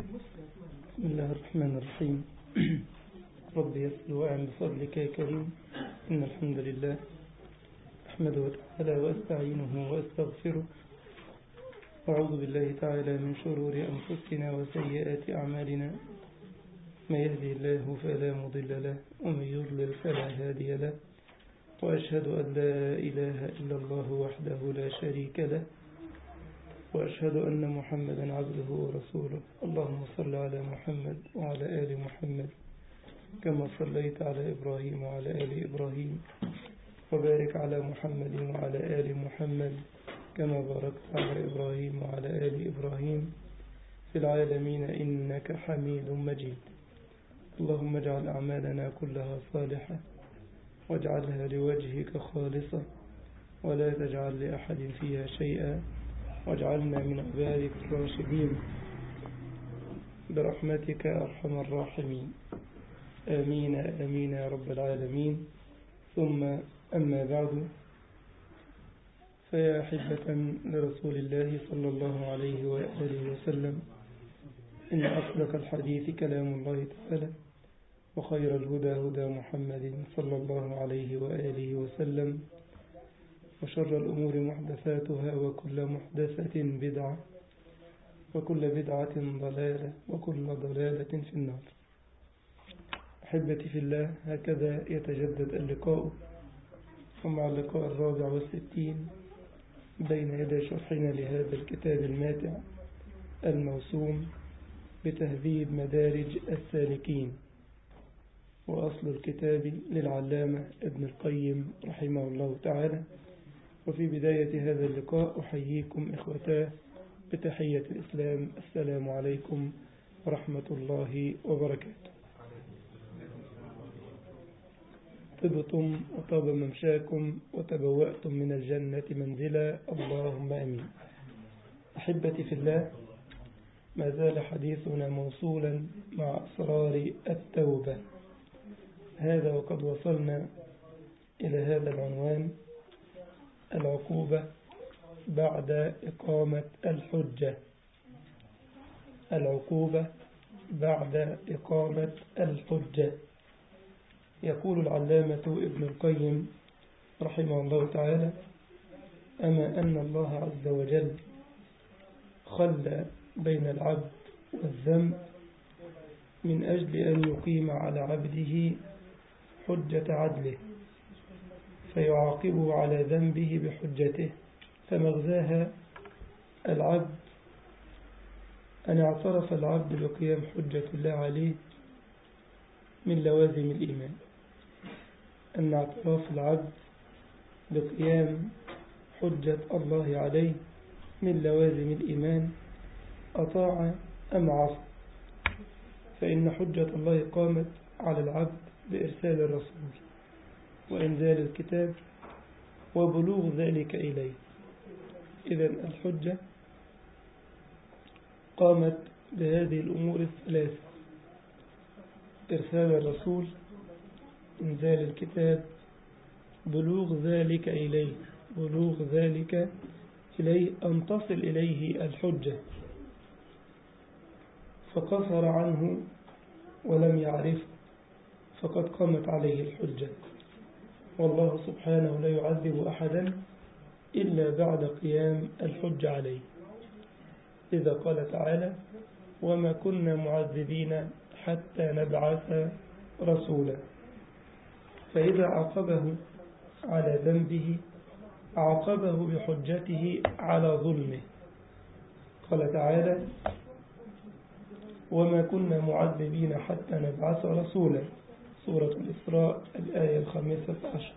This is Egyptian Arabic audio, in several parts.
بسم الله الرحمن الرحيم رب يسر وأعن بفضلك يا كريم إن الحمد لله أحمده تعالى وأستعينه وأستغفره وأعوذ بالله تعالى من شرور أنفسنا وسيئات أعمالنا ما يهدي الله فلا مضل له ومن يضلل فلا هادي له وأشهد أن لا إله إلا الله وحده لا شريك له وأشهد أن محمدا عبده ورسوله اللهم صل على محمد وعلى آل محمد كما صليت على إبراهيم وعلى آل إبراهيم وبارك على محمد وعلى آل محمد كما باركت على إبراهيم وعلى آل إبراهيم في العالمين إنك حميد مجيد اللهم اجعل أعمالنا كلها صالحة واجعلها لوجهك خالصة ولا تجعل لأحد فيها شيئا واجعلنا من عبادك الراشدين برحمتك أرحم الراحمين آمين آمين يا رب العالمين ثم أما بعد فيا أحبة لرسول الله صلى الله عليه وآله وسلم إن أصدق الحديث كلام الله تعالى وخير الهدى هدى محمد صلى الله عليه وآله وسلم وشر الأمور محدثاتها وكل محدثة بدعة وكل بدعة ضلالة وكل ضلالة في النار أحبتي في الله هكذا يتجدد اللقاء ومع اللقاء الرابع والستين بين يدي شرحنا لهذا الكتاب الماتع الموسوم بتهذيب مدارج السالكين وأصل الكتاب للعلامة ابن القيم رحمه الله تعالى وفي بداية هذا اللقاء أحييكم إخوتاه بتحية الإسلام السلام عليكم ورحمة الله وبركاته طبتم وطاب ممشاكم وتبوأتم من الجنة منزلا اللهم أمين أحبتي في الله ما زال حديثنا موصولا مع أسرار التوبة هذا وقد وصلنا إلى هذا العنوان العقوبة بعد إقامة الحجة العقوبة بعد إقامة الحجة يقول العلامة ابن القيم رحمه الله تعالى أما أن الله عز وجل خلى بين العبد والذنب من أجل أن يقيم على عبده حجة عدله فيعاقبه على ذنبه بحجته فمغزاها العبد أن اعترف العبد بقيام حجة الله عليه من لوازم الإيمان أن اعتراف العبد بقيام حجة الله عليه من لوازم الإيمان أطاع أم عصى فإن حجة الله قامت على العبد بإرسال الرسول وإنزال الكتاب وبلوغ ذلك إليه إذا الحجة قامت بهذه الأمور الثلاثة إرسال الرسول إنزال الكتاب بلوغ ذلك إليه بلوغ ذلك إليه أن تصل إليه الحجة فقصر عنه ولم يعرفه فقد قامت عليه الحجة والله سبحانه لا يعذب أحدا إلا بعد قيام الحج عليه إذا قال تعالى وما كنا معذبين حتى نبعث رسولا فإذا عاقبه على ذنبه عاقبه بحجته على ظلمه قال تعالى وما كنا معذبين حتى نبعث رسولا سورة الإسراء الآية الخامسة عشر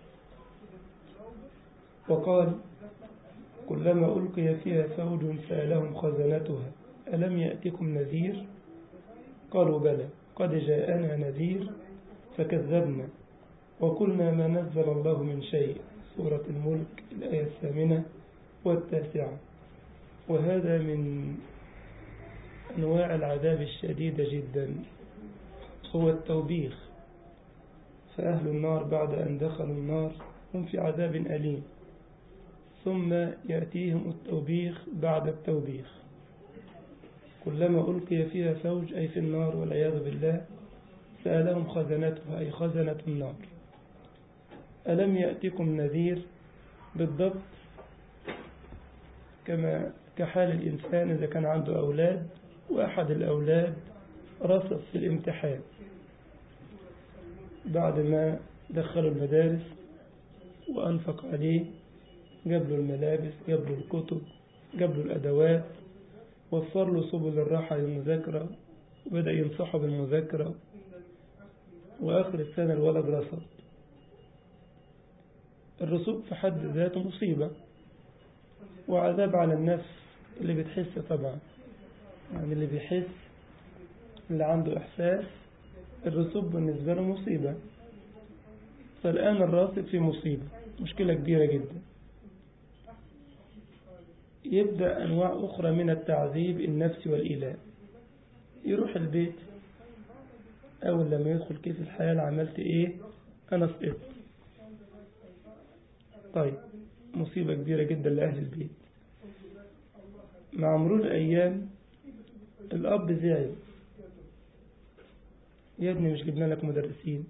وقال كلما ألقي فيها فوج سألهم خزنتها ألم يأتكم نذير قالوا بلى قد جاءنا نذير فكذبنا وقلنا ما نزل الله من شيء سورة الملك الآية الثامنة والتاسعة وهذا من أنواع العذاب الشديدة جدا هو التوبيخ فأهل النار بعد أن دخلوا النار هم في عذاب أليم ثم يأتيهم التوبيخ بعد التوبيخ كلما ألقي فيها فوج أي في النار والعياذ بالله سألهم خزنتها أي خزنة النار ألم يأتكم نذير بالضبط كما كحال الإنسان إذا كان عنده أولاد وأحد الأولاد رصد في الامتحان بعد ما دخلوا المدارس وأنفق عليه جاب له الملابس جاب له الكتب جاب له الأدوات وفر له سبل الراحة للمذاكرة وبدأ ينصحه بالمذاكرة وآخر السنة الولد رصد الرسوب في حد ذاته مصيبة وعذاب على النفس اللي بتحس طبعا يعني اللي بيحس اللي عنده إحساس الرسوب بالنسبة له مصيبة فالآن الراصد في مصيبة مشكلة كبيرة جدا يبدأ أنواع أخرى من التعذيب النفسي والإيلاء يروح البيت أول لما يدخل كيف الحياة عملت إيه أنا سقطت طيب مصيبة كبيرة جدا لأهل البيت مع مرور الأيام الأب زعل يا ابني مش جبنا لك مدرسين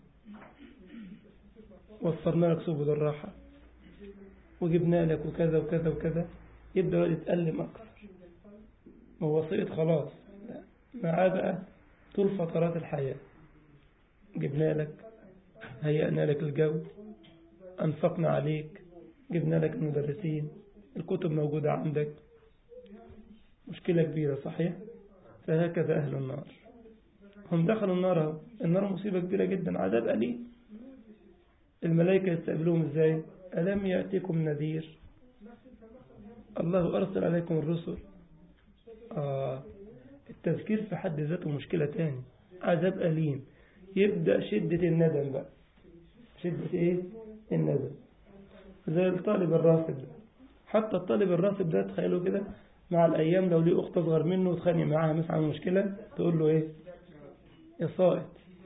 وفرنا لك سبل الراحة وجبنا لك وكذا وكذا وكذا يبدأ الولد يتألم أكثر ما هو سقط خلاص لا معاه بقى طول فترات الحياة جبنا لك هيأنا لك الجو أنفقنا عليك جبنا لك المدرسين الكتب موجودة عندك مشكلة كبيرة صحيح فهكذا أهل النار هم دخلوا النار اهو النار مصيبة كبيرة جدا عذاب أليم الملائكة يستقبلوهم ازاي ألم يأتيكم نذير الله أرسل عليكم الرسل آه التذكير في حد ذاته مشكلة تاني عذاب أليم يبدأ شدة الندم بقى شدة ايه الندم زي الطالب الراسب ده حتى الطالب الراسب ده تخيلوا كده مع الأيام لو ليه أخت أصغر منه وتخانق معاها مثلا عن مشكلة تقول له إيه يا صائد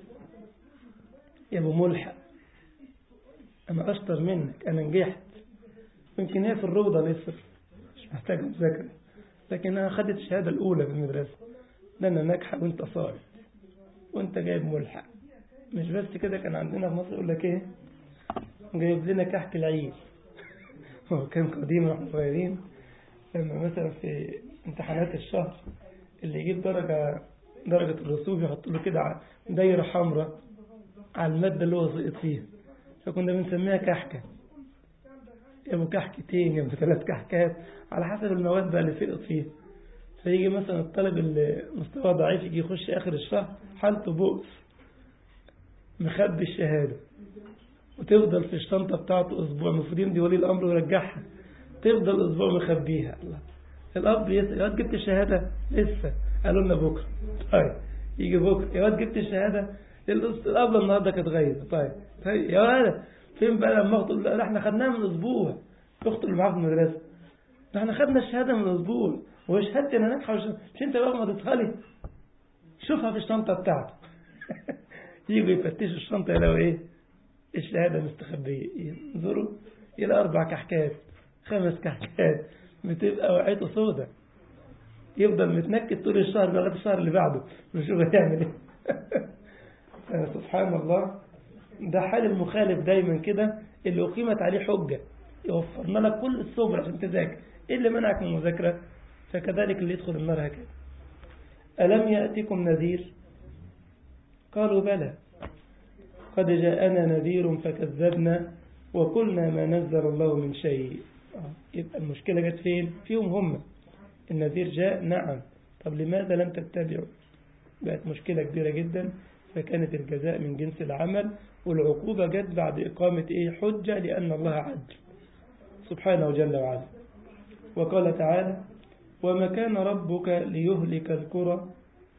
يا أبو ملحق أنا أشطر منك أنا نجحت يمكن هي في الروضة لسه مش محتاجة مذاكرة لكن أنا خدت الشهادة الأولى في المدرسة ده أنا ناجحة وأنت صائد وأنت جايب ملحق مش بس كده كان عندنا في مصر يقول لك إيه جايب لنا كحك العيد هو كان قديم واحنا صغيرين لما مثلا في امتحانات الشهر اللي يجيب درجة درجة الرسوب يحط له كده دايرة حمراء على المادة اللي هو سقط فيها فكنا بنسميها كحكة يا ابو كحكتين يا ابو ثلاث كحكات على حسب المواد بقى اللي سقط فيها فيجي مثلا الطالب اللي مستواه ضعيف يجي يخش آخر الشهر حالته بؤس مخبي الشهادة وتفضل في الشنطة بتاعته أسبوع المفروض يمضي ولي الأمر ويرجعها تفضل أسبوع مخبيها الله الأب يسأل يا واد جبت الشهادة لسه قالوا لنا بكرة طيب يجي بكرة يا واد جبت الشهادة الأب النهاردة كانت غايبة طيب طيب يا ولد فين بقى لما أخته لا احنا خدناها من أسبوع أخته اللي معاها في المدرسة ده احنا خدنا الشهادة من أسبوع وشهادتي أنا ناجحة مش أنت بقى ما تدخلي شوفها في الشنطة بتاعته يجوا يفتشوا الشنطة يلاقوا إيه الشهادة مستخبية ينظروا إلى أربع كحكات خمس كحكات بتبقى وعيته سودة يفضل متنكد طول الشهر لغاية الشهر اللي بعده نشوف هيعمل ايه سبحان الله ده حال المخالف دايما كده اللي أقيمت عليه حجة يوفرنا لك كل الصبر عشان تذاكر ايه اللي منعك من المذاكرة فكذلك اللي يدخل النار هكذا ألم يأتكم نذير قالوا بلى قد جاءنا نذير فكذبنا وقلنا ما نزل الله من شيء يبقى المشكلة جت فين فيهم هم النذير جاء نعم طب لماذا لم تتبعوا بقت مشكلة كبيرة جدا فكانت الجزاء من جنس العمل والعقوبة جت بعد إقامة إيه حجة لأن الله عدل سبحانه جل وعلا وقال تعالى وما كان ربك ليهلك القرى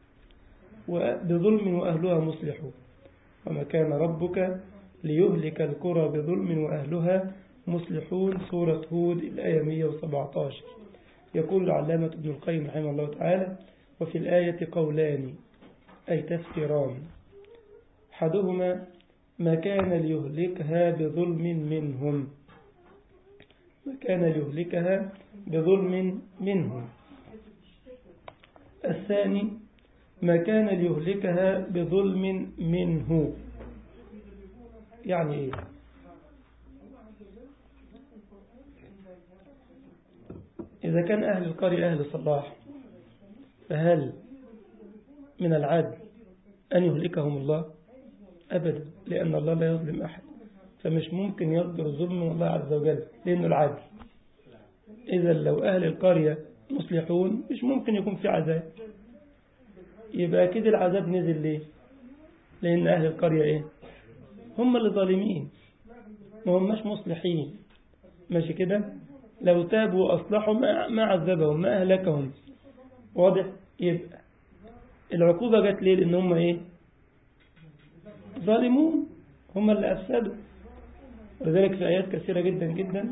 بظلم وأهلها مصلحون وما كان ربك ليهلك القرى بظلم وأهلها مصلحون سورة هود الآية 117 يقول العلامة ابن القيم رحمه الله تعالى وفي الآية قولان أي تفسيران أحدهما ما كان ليهلكها بظلم منهم ما كان ليهلكها بظلم منهم الثاني ما كان ليهلكها بظلم منه يعني ايه إذا كان أهل القرية أهل صلاح فهل من العدل أن يهلكهم الله أبدا لأن الله لا يظلم أحد فمش ممكن يصدر ظلم من الله عز وجل لأنه العدل إذا لو أهل القرية مصلحون مش ممكن يكون في عذاب يبقى أكيد العذاب نزل ليه لأن أهل القرية إيه هم اللي ظالمين ما هماش مصلحين ماشي كده لو تابوا وأصلحوا ما عذبهم ما أهلكهم واضح يبقى العقوبة جت ليه لأن هم إيه ظالمون هم اللي أفسدوا ولذلك في آيات كثيرة جدا جدا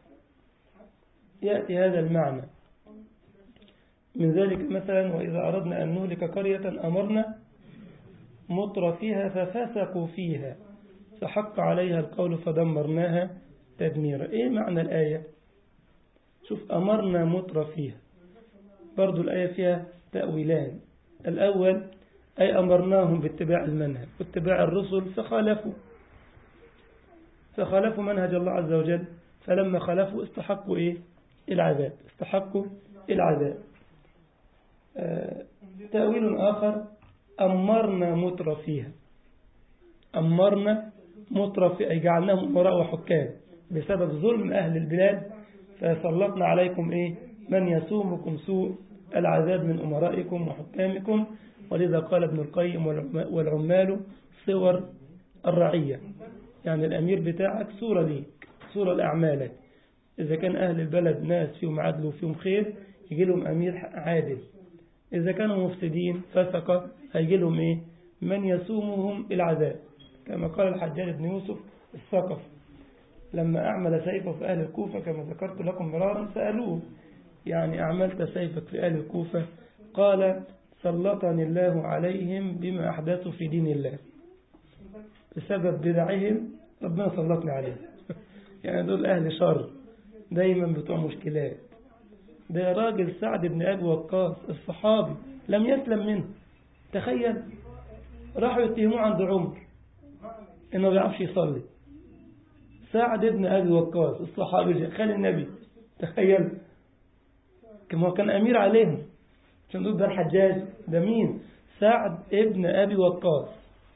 يأتي هذا المعنى من ذلك مثلا وإذا أردنا أن نهلك قرية أمرنا مطر فيها ففسقوا فيها فحق عليها القول فدمرناها تدميرا إيه معنى الآية شوف أمرنا مطر فيها برضو الآية فيها تأويلان الأول أي أمرناهم باتباع المنهج واتباع الرسل فخالفوا فخالفوا منهج الله عز وجل فلما خالفوا استحقوا إيه العذاب استحقوا العذاب آه تأويل آخر أمرنا مطر فيها أمرنا مطر فيها أي جعلناهم أمراء وحكام بسبب ظلم أهل البلاد فسلطنا عليكم إيه من يسومكم سوء العذاب من أمرائكم وحكامكم ولذا قال ابن القيم والعمال صور الرعية يعني الأمير بتاعك صورة ليك صورة لأعمالك إذا كان أهل البلد ناس فيهم عدل وفيهم خير يجي لهم أمير عادل إذا كانوا مفسدين فسقة هيجي لهم إيه من يسومهم العذاب كما قال الحجاج بن يوسف الثقف لما أعمل سيفه في أهل الكوفة كما ذكرت لكم مرارا سألوه يعني أعملت سيفك في أهل الكوفة قال سلطني الله عليهم بما أحدثوا في دين الله بسبب بدعهم ربنا سلطني عليهم يعني دول أهل شر دايما بتوع مشكلات ده راجل سعد بن أبي وقاص الصحابي لم يسلم منه تخيل راحوا يتهموه عند عمر انه ما بيعرفش يصلي سعد بن أبي وقاص الصحابي خال النبي تخيل كما كان أمير عليهم عشان دول ده الحجاج ده مين سعد ابن أبي وقاص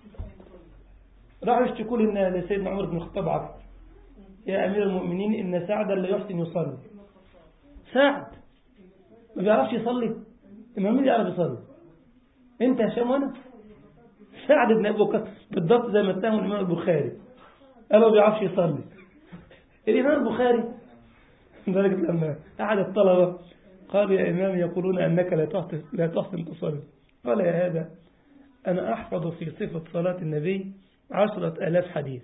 راحوا يشتكوا لسيدنا عمر بن الخطاب عفوا يا أمير المؤمنين إن سعدا لا يحسن يصلي سعد ما بيعرفش يصلي إما مين يعرف يصلي أنت هشام وأنا سعد بن أبي وقاص بالضبط زي ما اتهموا الإمام البخاري قال ما بيعرفش يصلي الإمام البخاري لدرجة لما أحد الطلبة قالوا يا إمام يقولون أنك لا تحسن, لا تحسن تصلي قال يا هذا أنا أحفظ في صفة صلاة النبي عشرة ألاف حديث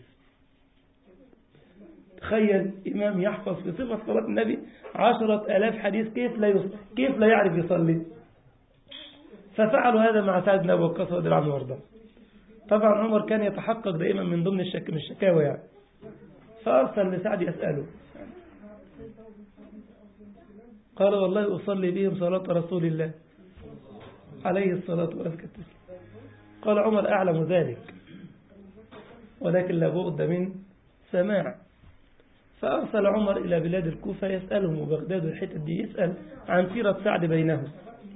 تخيل إمام يحفظ في صفة صلاة النبي عشرة ألاف حديث كيف لا يصلي كيف لا يعرف يصلي ففعلوا هذا مع سعد بن أبي وقاص رضي الله عنه وارضاه طبعا عمر كان يتحقق دائما من ضمن الشك من الشكاوى يعني فأرسل لسعد يسأله قال والله أصلي بهم صلاة رسول الله عليه الصلاة والسلام قال عمر أعلم ذلك ولكن لابد من سماع فأرسل عمر إلى بلاد الكوفة يسألهم وبغداد والحتة دي يسأل عن سيرة سعد بينهم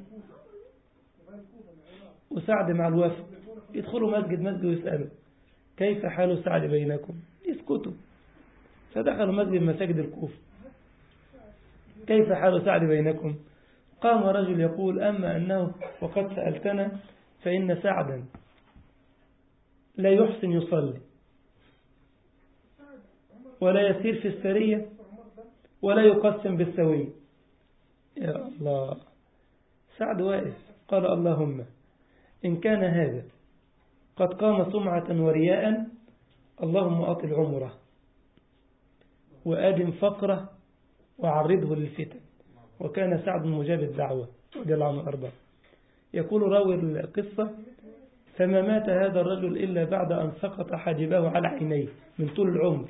وسعد مع الوفد يدخلوا مسجد مسجد ويسألوا كيف حال سعد بينكم يسكتوا فدخلوا مسجد مساجد الكوفة كيف حال سعد بينكم قام رجل يقول أما أنه وقد سألتنا فإن سعدا لا يحسن يصلي ولا يسير في السرية ولا يقسم بالسوية يا الله سعد واقف قال اللهم إن كان هذا قد قام سمعة ورياء اللهم أطل عمره وآدم فقره وعرضه للفتن وكان سعد مجاب الدعوة رضي الله عنه أربعة يقول راوي القصة فما مات هذا الرجل إلا بعد أن سقط حاجباه على عينيه من طول العمر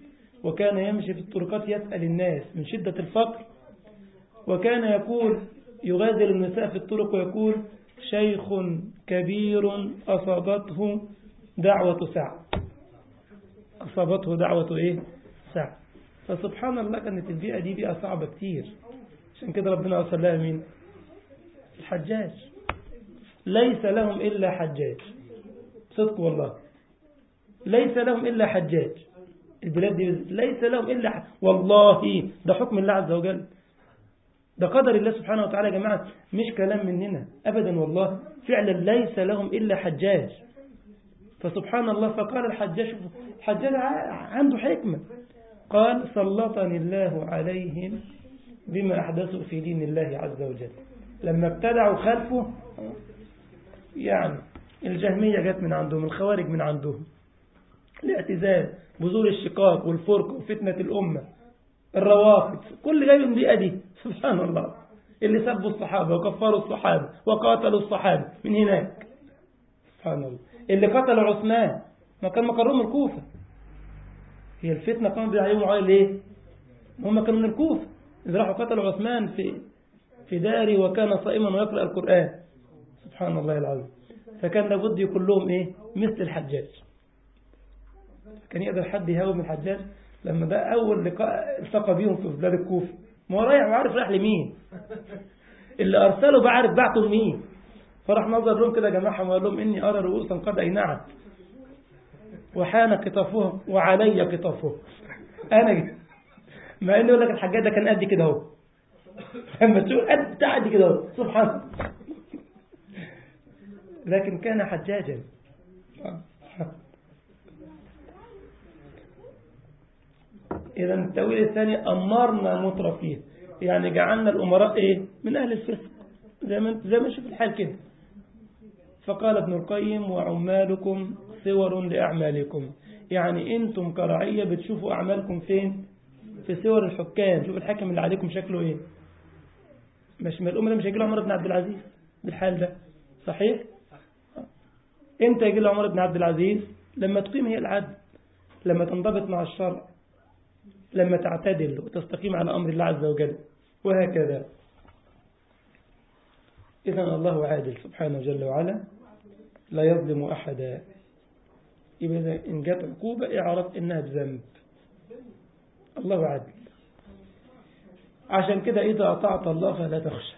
وكان يمشي في الطرقات يسأل الناس من شدة الفقر وكان يقول يغادر النساء في الطرق ويقول شيخ كبير أصابته دعوة سعد أصابته دعوة إيه سعد فسبحان الله كانت البيئة دي بيئة صعبة كتير عشان كده ربنا أرسل لها مين الحجاج ليس لهم إلا حجاج صدق والله ليس لهم إلا حجاج البلاد دي ليس لهم إلا حجاج. والله ده حكم الله عز وجل ده قدر الله سبحانه وتعالى يا جماعة مش كلام مننا أبدا والله فعلا ليس لهم إلا حجاج فسبحان الله فقال الحجاج الحجاج عنده حكمة قال سلطني الله عليهم بما أحدثوا في دين الله عز وجل لما ابتدعوا خلفه يعني الجهمية جت من عندهم الخوارج من عندهم الاعتزال بذور الشقاق والفرق وفتنة الأمة الروافض كل جاي من البيئة دي سبحان الله اللي سبوا الصحابة وكفروا الصحابة وقاتلوا الصحابة من هناك سبحان الله اللي قتلوا عثمان ما كان مقرهم الكوفة هي الفتنة كانوا بيعيبوا عليه ليه هم كانوا من الكوفة إذا راحوا قتلوا عثمان في في داري وكان صائما ويقرأ القرآن سبحان الله العظيم فكان لابد يكون لهم إيه مثل الحجاج كان يقدر حد يهاوم الحجاج لما ده أول لقاء التقى بيهم في بلاد الكوفة ما هو رايح وعارف رايح لمين اللي أرسله بقى عارف بعته لمين فراح نظر لهم كده يا جماعة وقال لهم إني أرى رؤوسا قد أينعت وحان قطافهم وعلي قطافهم أنا جي. مع إنه يقول لك الحجاج ده كان قد كده أهو لما تشوف قد بتاع قد كده أهو سبحان الله لكن كان حجاجا إذا التأويل الثاني أمرنا مترفيه يعني جعلنا الأمراء إيه من أهل الفسق زي ما زي ما نشوف الحال كده فقال ابن القيم وعمالكم صور لأعمالكم يعني أنتم كرعية بتشوفوا أعمالكم فين في صور الحكام شوف الحكم اللي عليكم شكله إيه مش من الأمة مش هيجي له عمر بن عبد العزيز بالحال ده صحيح امتى يجي له عمر بن عبد العزيز لما تقيم هي العدل لما تنضبط مع الشرع لما تعتدل وتستقيم على أمر الله عز وجل وهكذا إذا الله عادل سبحانه جل وعلا لا يظلم أحدا يبقى إذا إن جت عقوبة اعرف إنها بذنب الله عادل عشان كده إذا أطعت الله فلا تخشى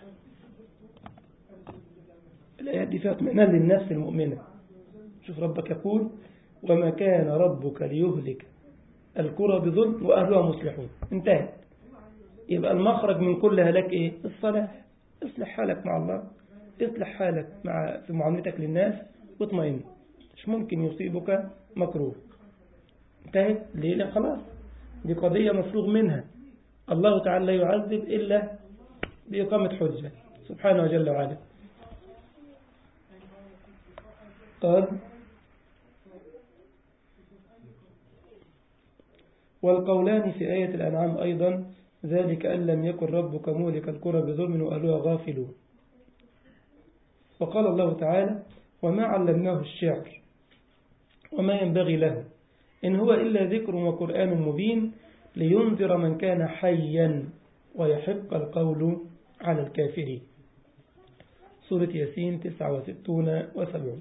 الآيات دي فيها اطمئنان للنفس المؤمنة شوف ربك يقول وما كان ربك ليهلك الكرة بظلم وأهلها مصلحون انتهى يبقى المخرج من كل هلاك إيه الصلاح اصلح حالك مع الله اصلح حالك مع في معاملتك للناس واطمئن مش ممكن يصيبك مكروه انتهت ليه لا خلاص دي قضية مفروغ منها الله تعالى لا يعذب إلا بإقامة حجة سبحانه جل وعلا قال والقولان في آية الأنعام أيضا ذلك أن لم يكن ربك مولك القرى بظلم وأهلها غافلون وقال الله تعالى وما علمناه الشعر وما ينبغي له إن هو إلا ذكر وقرآن مبين لينذر من كان حيا ويحق القول على الكافرين سورة ياسين 69 و70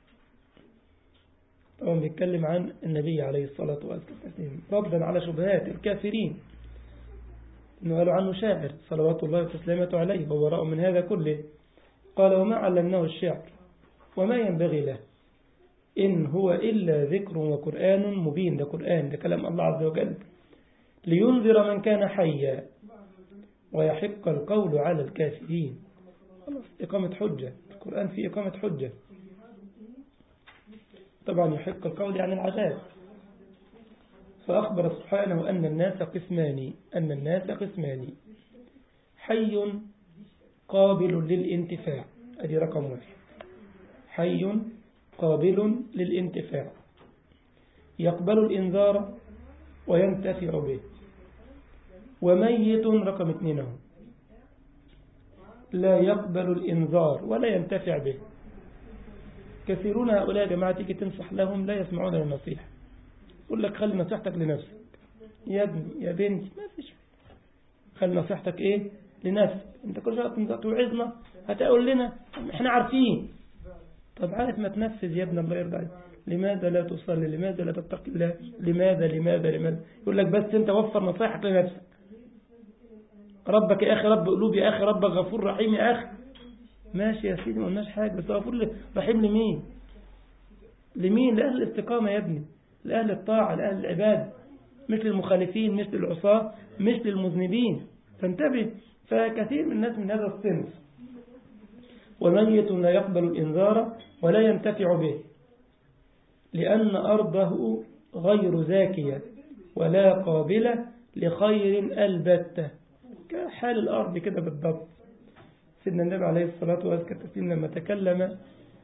طبعا بيتكلم عن النبي عليه الصلاة والسلام ردا على شبهات الكافرين انه قالوا عنه شاعر صلوات الله وتسليماته عليه ووراء من هذا كله قال وما علمناه الشعر وما ينبغي له إن هو إلا ذكر وقرآن مبين ده قرآن ده كلام الله عز وجل لينذر من كان حيا ويحق القول على الكافرين خلاص إقامة حجة القرآن فيه إقامة حجة طبعا يحق القول عن العذاب فأخبر سبحانه أن الناس قسمان أن الناس قسمان حي قابل للانتفاع أدي رقم واحد حي قابل للانتفاع يقبل الإنذار وينتفع به وميت رقم اثنين لا يقبل الإنذار ولا ينتفع به كثيرون هؤلاء يا جماعة تيجي تنصح لهم لا يسمعون النصيحة يقول لك خلي نصيحتك لنفسك يا ابني يا بنتي ما فيش خلي نصيحتك ايه لنفسك انت كل شوية توعظنا هتقول لنا احنا عارفين طب عارف ما تنفذ يا ابن الله يرضى عليك لماذا لا تصلي لماذا لا تتقي الله لماذا لماذا لماذا يقول لك بس انت وفر نصائحك لنفسك ربك يا اخي رب قلوب يا اخي ربك غفور رحيم يا اخي ماشي يا سيدي ما قلناش حاجه بس غفور رحيم لمين لمين لاهل الاستقامه يا ابني لاهل الطاعه لاهل العباد مش للمخالفين مش للعصاة مش للمذنبين فانتبه فكثير من الناس من هذا الصنف وميت لا يقبل الإنذار ولا ينتفع به لأن أرضه غير زاكية ولا قابلة لخير البتة كحال الأرض كده بالضبط سيدنا النبي عليه الصلاة والسلام لما تكلم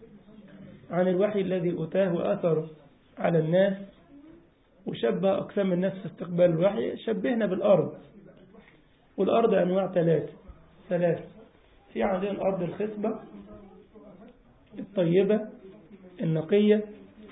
عن الوحي الذي أتاه وأثره على الناس وشبه أقسام الناس في استقبال الوحي شبهنا بالأرض والأرض أنواع ثلاثة ثلاثة في عندنا الأرض الخصبة الطيبة النقية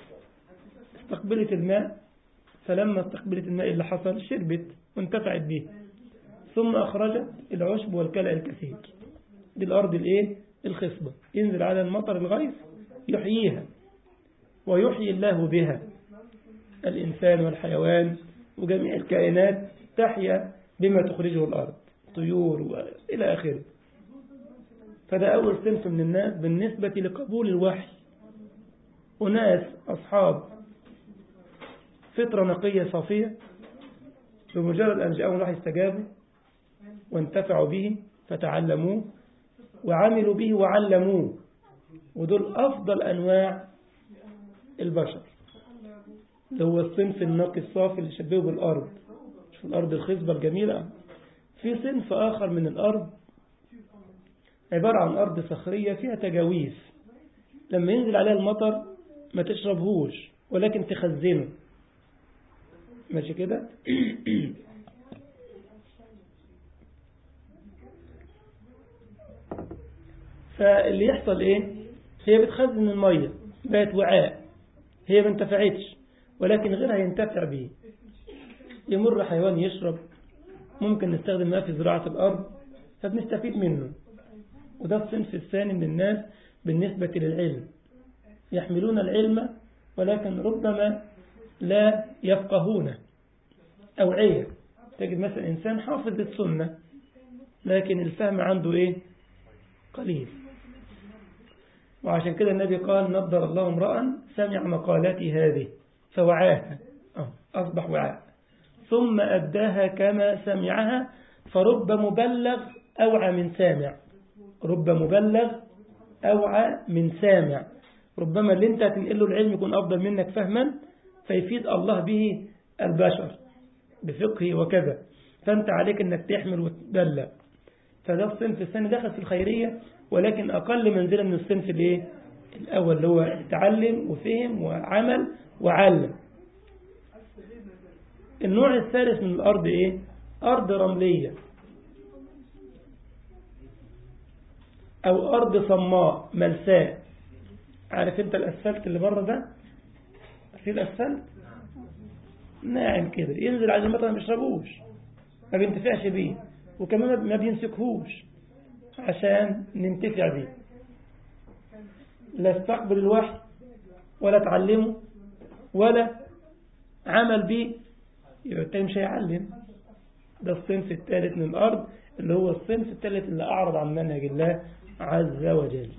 استقبلت الماء فلما استقبلت الماء اللي حصل شربت وانتفعت به ثم أخرجت العشب والكلى الكثير دي الأرض الإيه؟ الخصبة ينزل على المطر الغيث يحييها ويحيي الله بها الإنسان والحيوان وجميع الكائنات تحيا بما تخرجه الأرض طيور وإلى آخره فده أول صنف من الناس بالنسبة لقبول الوحي أناس أصحاب فطرة نقية صافية بمجرد أن جاءهم الوحي استجابوا وانتفعوا به فتعلموه وعملوا به وعلموه ودول أفضل أنواع البشر اللي هو الصنف النقي الصافي اللي شبهه بالأرض شوف الأرض الخصبة الجميلة في صنف آخر من الأرض عبارة عن أرض صخرية فيها تجاويف لما ينزل عليها المطر ما تشربهوش ولكن تخزنه ماشي كده فاللي يحصل ايه هي بتخزن المية بقت وعاء هي ما انتفعتش ولكن غيرها ينتفع به يمر حيوان يشرب ممكن نستخدم ماء في زراعة الأرض فبنستفيد منه وده الصنف الثاني من الناس بالنسبة للعلم يحملون العلم ولكن ربما لا يفقهونه أوعية تجد مثلا إنسان حافظ للسنة لكن الفهم عنده إيه قليل وعشان كده النبي قال نضر الله امرأ سمع مقالاتي هذه فوعاها أصبح وعاء ثم أداها كما سمعها فرب مبلغ أوعى من سامع رب مبلغ أوعى من سامع ربما اللي انت هتنقله العلم يكون أفضل منك فهما فيفيد الله به البشر بفقه وكذا فأنت عليك أنك تحمل وتبلغ فده الصنف الثاني دخل في الخيرية ولكن أقل منزلة من الصنف الايه الأول اللي هو تعلم وفهم وعمل وعلم النوع الثالث من الأرض إيه أرض رملية أو أرض صماء ملساء عارف أنت الأسفلت اللي بره ده في الأسفلت ناعم كده ينزل على المطر ما يشربوش ما بينتفعش بيه وكمان ما بيمسكهوش عشان ننتفع بيه لا استقبل الوحي ولا تعلمه ولا عمل بيه يبقى التاني مش هيعلم ده الصنف الثالث من الأرض اللي هو الصنف الثالث اللي أعرض عن منهج الله عز وجل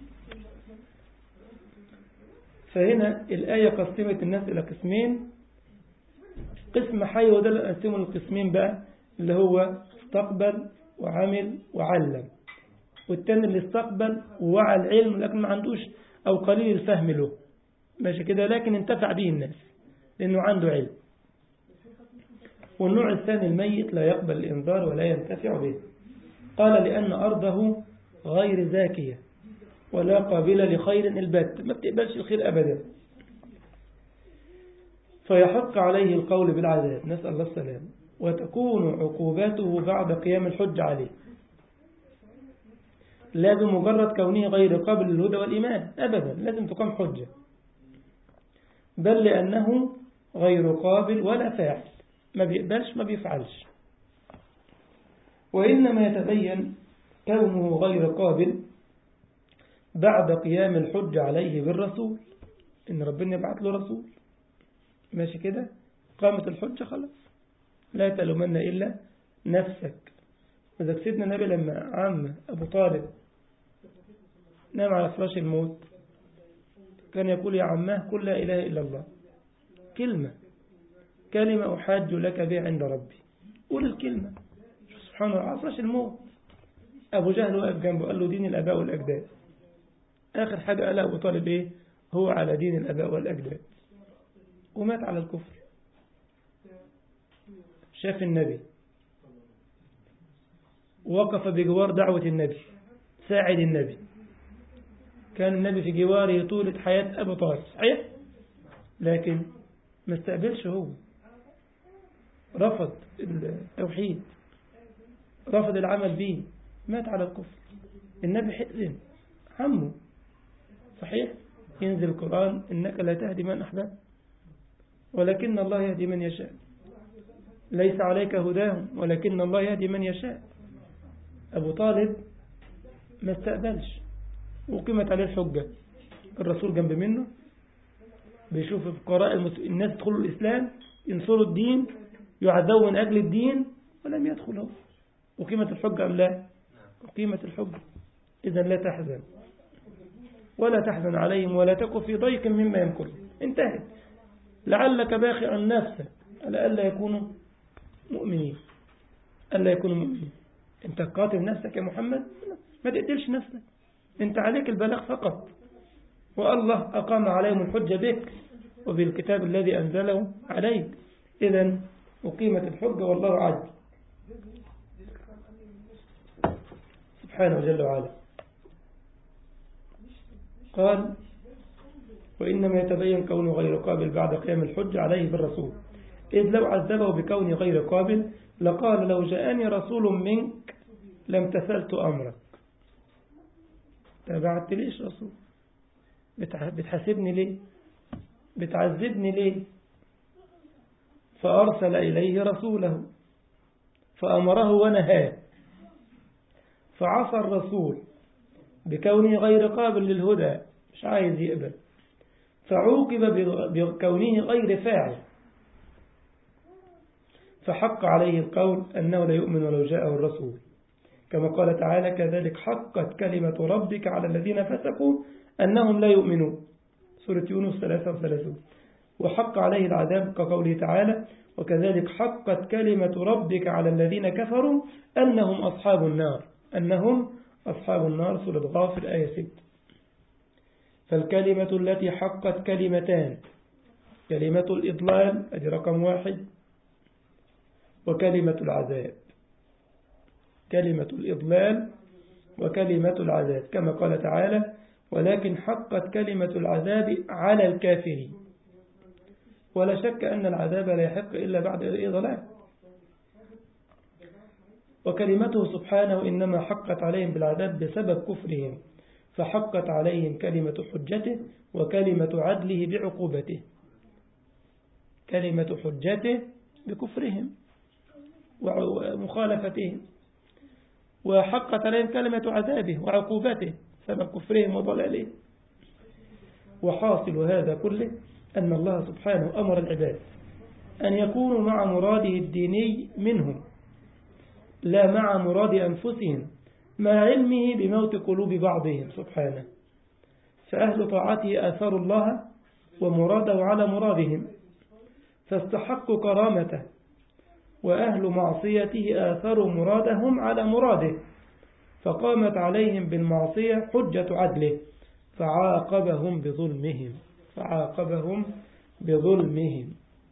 فهنا الآية قسمت الناس إلى قسمين قسم حي وده اللي قسمه القسمين بقى اللي هو استقبل وعمل وعلم والتاني اللي استقبل ووعى العلم لكن ما عندوش أو قليل الفهم له ماشي كده لكن انتفع به الناس لأنه عنده علم والنوع الثاني الميت لا يقبل الإنذار ولا ينتفع به قال لأن أرضه غير زاكية ولا قابلة لخير البت ما بتقبلش الخير أبدا فيحق عليه القول بالعذاب نسأل الله السلام وتكون عقوباته بعد قيام الحج عليه لا بمجرد كونه غير قابل للهدى والإيمان أبدا لازم تقام حجة بل لأنه غير قابل ولا فاعل ما بيقبلش ما بيفعلش وإنما يتبين كونه غير قابل بعد قيام الحج عليه بالرسول إن ربنا يبعث له رسول ماشي كده قامت الحجة خلاص لا تلومن إلا نفسك وذلك سيدنا النبي لما عم أبو طالب نام على فراش الموت كان يقول يا عماه قل لا إله إلا الله كلمة كلمة أحاج لك بها عند ربي قول الكلمة سبحان الله على فراش الموت أبو جهل وقف جنبه قال له دين الأباء والأجداد آخر حاجة قالها أبو طالب إيه هو على دين الأباء والأجداد ومات على الكفر شاف النبي وقف بجوار دعوة النبي ساعد النبي كان النبي في جواره طولة حياة أبو طالب صحيح لكن ما استقبلش هو رفض التوحيد رفض العمل به مات على الكفر النبي حزن عمه صحيح ينزل القرآن إنك لا تهدي من أحباب ولكن الله يهدي من يشاء ليس عليك هداهم ولكن الله يهدي من يشاء أبو طالب ما استقبلش وقيمت عليه الحجة الرسول جنب منه بيشوف فقراء المس... الناس يدخلوا الإسلام ينصروا الدين يعذبوا من أجل الدين ولم يدخلوا وقيمة الحجة أم لا وقيمة الحجة إذا لا تحزن ولا تحزن عليهم ولا تكن في ضيق مما يمكرون انتهت لعلك باخع نفسك على ألا يكونوا مؤمنين ألا يكونوا مؤمنين انت قاتل نفسك يا محمد ما تقتلش نفسك انت عليك البلاغ فقط والله أقام عليهم الحجة بك وبالكتاب الذي أنزله عليك إذا أقيمت الحجة والله عدل سبحانه جل وعلا قال وإنما يتبين كونه غير قابل بعد قيام الحج عليه بالرسول إذ لو عذبه بكونه غير قابل لقال لو جاءني رسول منك لم تسألت أمرك تبعت ليش رسول بتحاسبني ليه بتعذبني ليه فأرسل إليه رسوله فأمره ونهاه فعصى الرسول بكونه غير قابل للهدى مش عايز يقبل فعوقب بكونه غير فاعل فحق عليه القول أنه لا يؤمن ولو جاءه الرسول كما قال تعالى كذلك حقت كلمة ربك على الذين فسقوا أنهم لا يؤمنون سورة يونس 33 وحق عليه العذاب كقوله تعالى وكذلك حقت كلمة ربك على الذين كفروا أنهم أصحاب النار أنهم أصحاب النار سورة غافر آية 6 فالكلمة التي حقت كلمتان كلمة الإضلال أدي رقم واحد وكلمة العذاب كلمة الإضلال وكلمة العذاب كما قال تعالى ولكن حقت كلمة العذاب على الكافرين ولا شك أن العذاب لا يحق إلا بعد الإضلال وكلمته سبحانه إنما حقت عليهم بالعذاب بسبب كفرهم فحقت عليهم كلمة حجته وكلمة عدله بعقوبته كلمة حجته بكفرهم ومخالفتهم وحقت عليهم كلمة عذابه وعقوبته سبب كفرهم وضلالهم وحاصل هذا كله أن الله سبحانه أمر العباد أن يكونوا مع مراده الديني منهم لا مع مراد أنفسهم مع علمه بموت قلوب بعضهم سبحانه فأهل طاعته آثروا الله ومراده على مرادهم فاستحقوا كرامته وأهل معصيته آثروا مرادهم على مراده فقامت عليهم بالمعصية حجة عدله فعاقبهم بظلمهم فعاقبهم بظلمهم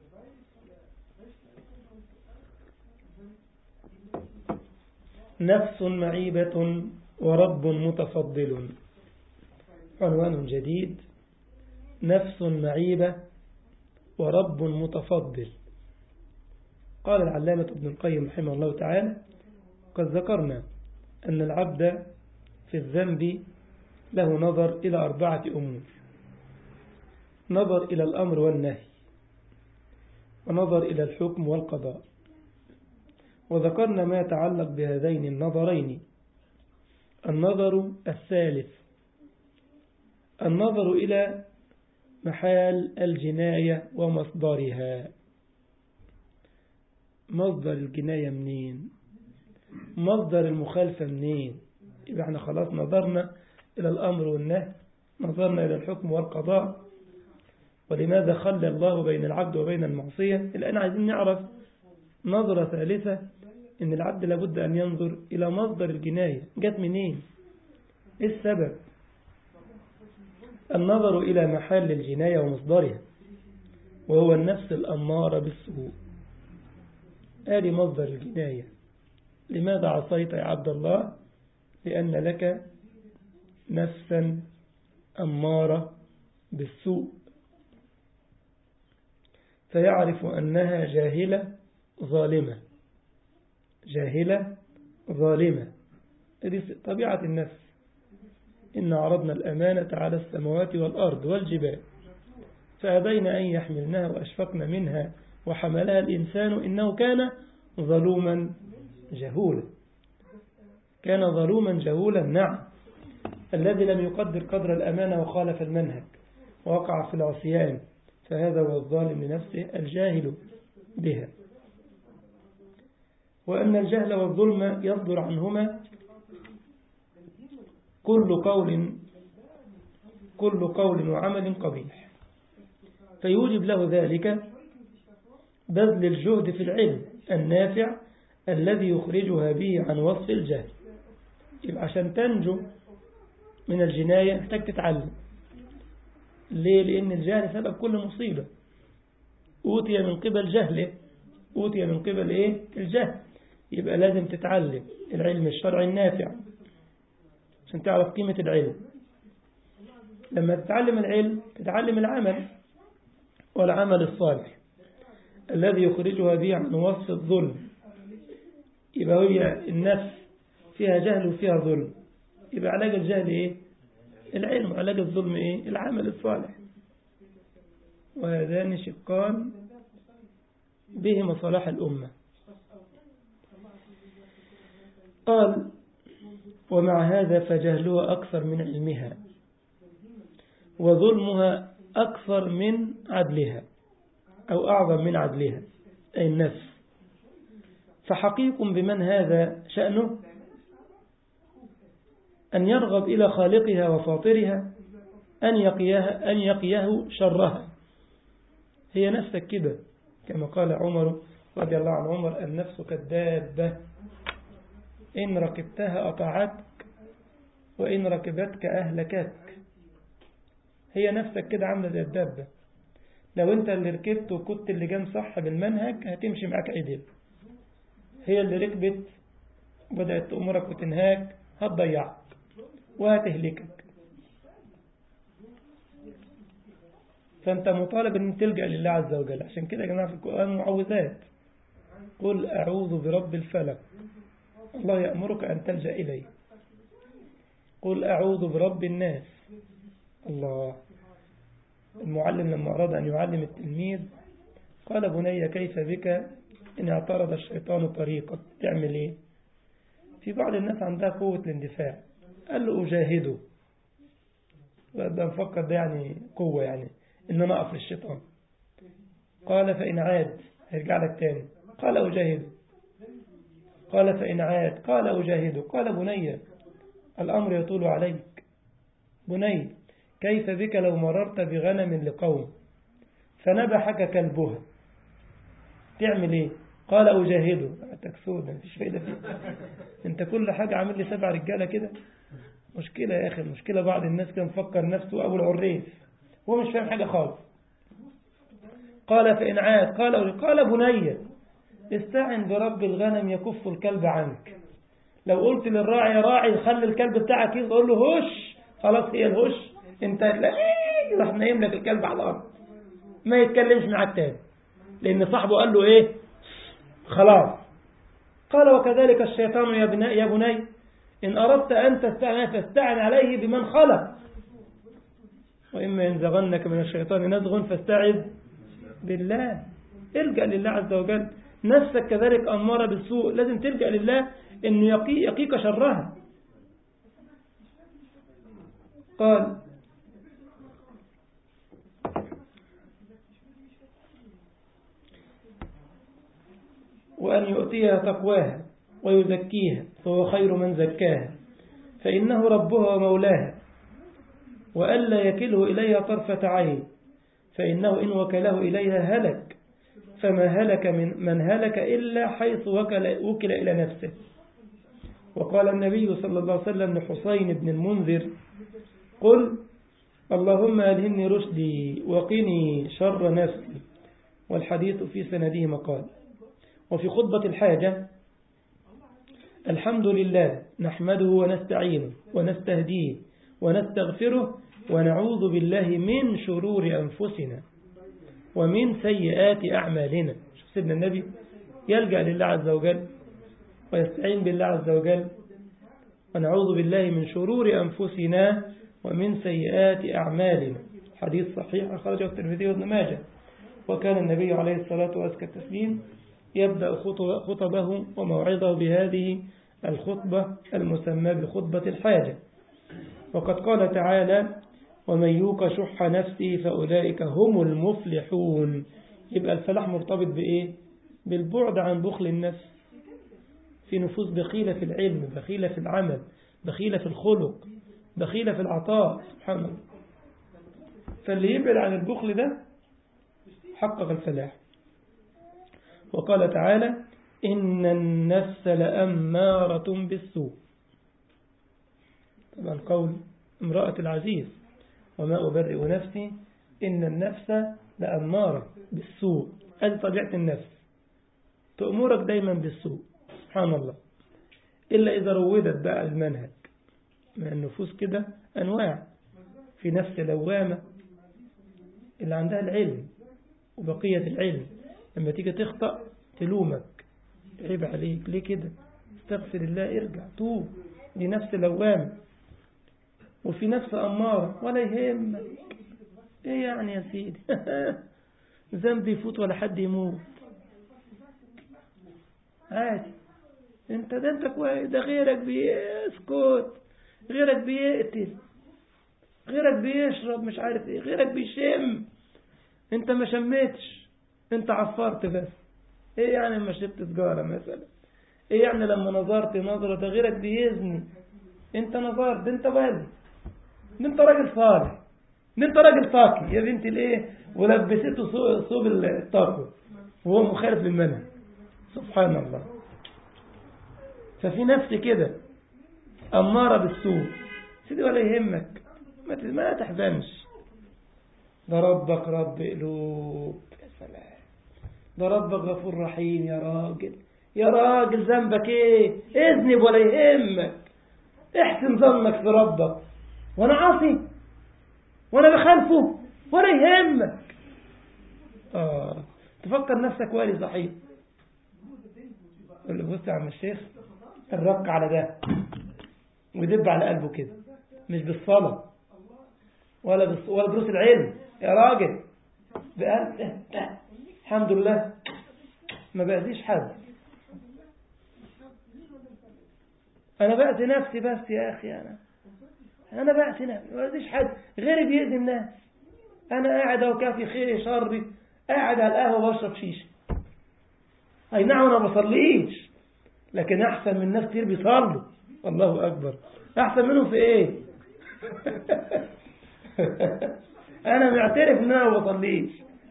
نفس معيبة ورب متفضل عنوان جديد نفس معيبة ورب متفضل قال العلامة ابن القيم رحمه الله تعالى قد ذكرنا أن العبد في الذنب له نظر إلى أربعة أمور نظر إلى الأمر والنهي ونظر إلى الحكم والقضاء وذكرنا ما يتعلق بهذين النظرين النظر الثالث النظر إلى محال الجناية ومصدرها مصدر الجناية منين مصدر المخالفة منين يبقى احنا خلاص نظرنا إلى الأمر والنهي نظرنا إلى الحكم والقضاء ولماذا خلى الله بين العبد وبين المعصية الآن عايزين نعرف نظرة ثالثة إن العبد لابد أن ينظر إلى مصدر الجناية جت منين إيه السبب النظر إلى محل الجناية ومصدرها وهو النفس الأمارة بالسوء آدي مصدر الجناية لماذا عصيت يا عبد الله لأن لك نفسا أمارة بالسوء فيعرف أنها جاهلة ظالمة جاهلة ظالمة هذه طبيعة النفس إن عرضنا الأمانة على السماوات والأرض والجبال فأبين أن يحملنها وأشفقن منها وحملها الإنسان إنه كان ظلوما جهولا كان ظلوما جهولا نعم الذي لم يقدر قدر الأمانة وخالف المنهج ووقع في العصيان فهذا هو الظالم لنفسه الجاهل بها وأن الجهل والظلم يصدر عنهما كل قول كل قول وعمل قبيح فيوجب له ذلك بذل الجهد في العلم النافع الذي يخرجها به عن وصف الجهل يبقى عشان تنجو من الجناية محتاج تتعلم ليه؟ لأن الجهل سبب كل مصيبة أوتي من قبل جهله أوتي من قبل إيه؟ الجهل يبقى لازم تتعلم العلم الشرعي النافع عشان تعرف قيمة العلم لما تتعلم العلم تتعلم العمل والعمل الصالح الذي يخرجها به عن وصف الظلم يبقى هي النفس فيها جهل وفيها ظلم يبقى علاج الجهل ايه العلم وعلاج الظلم ايه العمل الصالح وهذان شقان بهما صلاح الأمة قال ومع هذا فجهلها أكثر من علمها وظلمها أكثر من عدلها أو أعظم من عدلها أي النفس فحقيق بمن هذا شأنه أن يرغب إلى خالقها وفاطرها أن يقيها أن يقيه شرها هي نفسك كده كما قال عمر رضي الله عن عمر النفس كالدابة إن ركبتها أطاعتك وإن ركبتك أهلكتك هي نفسك كده عاملة زي الدابة لو أنت اللي ركبت وكنت اللي جام صح بالمنهج هتمشي معاك عدل هي اللي ركبت بدأت تأمرك وتنهاك هتضيعك وهتهلكك فأنت مطالب أن تلجأ لله عز وجل عشان كده يا جماعة في القرآن معوذات قل أعوذ برب الفلق الله يأمرك أن تلجأ إليه قل أعوذ برب الناس الله المعلم لما أراد أن يعلم التلميذ قال بني كيف بك إن اعترض الشيطان طريقك تعمل إيه في بعض الناس عندها قوة الاندفاع قال له أجاهده وأبدأ نفكر ده يعني قوة يعني إن أنا أقف للشيطان قال فإن عاد هيرجع لك تاني قال أجاهده قال فإن عاد قال أجاهده قال بني الأمر يطول عليك بني كيف بك لو مررت بغنم لقوم فنبحك كلبها تعمل ايه قال أجاهده تكسود مفيش فايدة فيه انت كل حاجة عامل لي سبع رجالة كده مشكلة يا أخي المشكلة بعض الناس كان مفكر نفسه أبو العريف هو مش فاهم حاجة خالص قال فإن عاد قال قال بني استعن برب الغنم يكف الكلب عنك لو قلت للراعي يا راعي خلي الكلب بتاعك يقول له هش خلاص هي الهش انت تلاقيه راح نايم لك الكلب على الارض ما يتكلمش معاك تاني لان صاحبه قال له ايه خلاص قال وكذلك الشيطان يا بني يا بني ان اردت ان تستعن فاستعن عليه بمن خلق واما ينزغنك من الشيطان نزغ فاستعذ بالله الجا لله عز وجل نفسك كذلك اماره بالسوء لازم تلجا لله انه يقي يقيك شرها قال وأن يؤتيها تقواها ويزكيها فهو خير من زكاها فإنه ربها ومولاها وألا يكله إليها طرفة عين فإنه إن وكله إليها هلك فما هلك من, من هلك إلا حيث وكل, وكل إلى نفسه وقال النبي صلى الله عليه وسلم لحسين بن المنذر قل اللهم ألهمني رشدي وقني شر نفسي والحديث في سنده مقال وفي خطبة الحاجة الحمد لله نحمده ونستعينه ونستهديه ونستغفره ونعوذ بالله من شرور أنفسنا ومن سيئات أعمالنا شوف سيدنا النبي يلجأ لله عز وجل ويستعين بالله عز وجل ونعوذ بالله من شرور أنفسنا ومن سيئات أعمالنا حديث صحيح أخرجه الترمذي وابن ماجه وكان النبي عليه الصلاة والتسليم يبدأ خطبه وموعظه بهذه الخطبة المسمى بخطبة الحاجة وقد قال تعالى ومن يوق شح نفسه فأولئك هم المفلحون يبقى الفلاح مرتبط بإيه بالبعد عن بخل النفس في نفوس بخيلة في العلم بخيلة في العمل بخيلة في الخلق بخيلة في العطاء سبحان الله فاللي يبعد عن البخل ده حقق الفلاح وقال تعالى إن النفس لأمارة بالسوء طبعا قول امرأة العزيز وما أبرئ نفسي إن النفس لأمارة بالسوء هذه طبيعة النفس تأمرك دايما بالسوء سبحان الله إلا إذا روضت بقى المنهج مع النفوس كده أنواع في نفس لوامة اللي عندها العلم وبقية العلم لما تيجي تخطأ تلومك عيب عليك ليه كده استغفر الله ارجع توب دي نفس لوامة وفي نفس أمارة ولا يهمك ايه يعني يا سيدي ذنب يفوت ولا حد يموت عادي انت ده انت كويس ده غيرك بيسكت غيرك بيقتل غيرك بيشرب مش عارف ايه غيرك بيشم انت ما شميتش انت عفرت بس ايه يعني لما شربت سجارة مثلا ايه يعني لما نظرت نظرة ده غيرك بيزني انت نظرت ده انت ولي ده انت راجل صالح ده انت راجل طاقي يا بنت الايه ولبسته صوب الطاقة وهو مخالف للمنهج سبحان الله ففي نفس كده أمارة بالسوء سيدي ولا يهمك ما ما تحزنش ده ربك رب قلوب يا سلام ده ربك غفور رحيم يا راجل يا راجل ذنبك ايه اذنب ولا يهمك احسن ظنك في ربك وانا عاصي وانا بخالفه ولا يهمك اه تفكر نفسك والي صحيح قول له بص يا عم الشيخ الرق على ده ويدب على قلبه كده مش بالصلاة ولا بس ولا دروس العلم يا راجل بقلب الحمد لله ما بأذيش حد أنا بأذي نفسي بس يا أخي أنا أنا بأذي نفسي ما بأذيش حد غيري بيأذي الناس أنا قاعد أهو كافي خيري شري قاعد على القهوة بشرب شيشة أي نعم أنا بصليش لكن أحسن من ناس كتير بيصلوا الله أكبر أحسن منهم في إيه أنا معترف إن أنا ما بصليش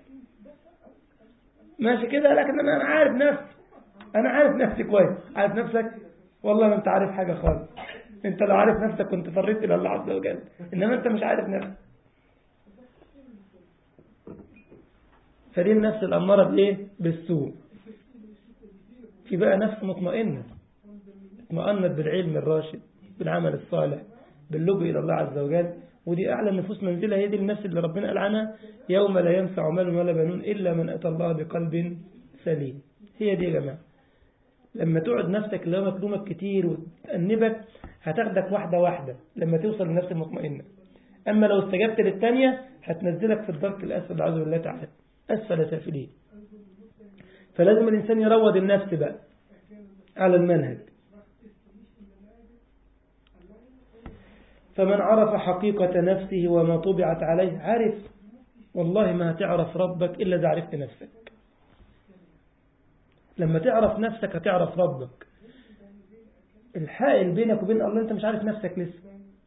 ماشي كده لكن أنا عارف نفسي أنا عارف نفسي كويس عارف نفسك والله ما أنت عارف حاجة خالص أنت لو عارف نفسك كنت فريت إلى الله عز وجل إنما أنت مش عارف نفسك فدي النفس الأمارة بإيه بالسوء في بقى نفس مطمئنة اطمأنت بالعلم الراشد بالعمل الصالح باللجوء إلى الله عز وجل ودي أعلى النفوس منزلة هي دي النفس اللي ربنا قال عنها يوم لا ينفع مال ولا بنون إلا من أتى الله بقلب سليم هي دي يا جماعة لما تقعد نفسك اللي هو مكلومك كتير وتأنبك هتاخدك واحدة واحدة لما توصل للنفس المطمئنة أما لو استجبت للثانية هتنزلك في الدرك الأسفل عز بالله تعالى أسفل سافلين فلازم الإنسان يروض النفس بقى على المنهج فمن عرف حقيقة نفسه وما طبعت عليه عرف والله ما هتعرف ربك إلا إذا عرفت نفسك لما تعرف نفسك هتعرف ربك الحائل بينك وبين الله أنت مش عارف نفسك لسه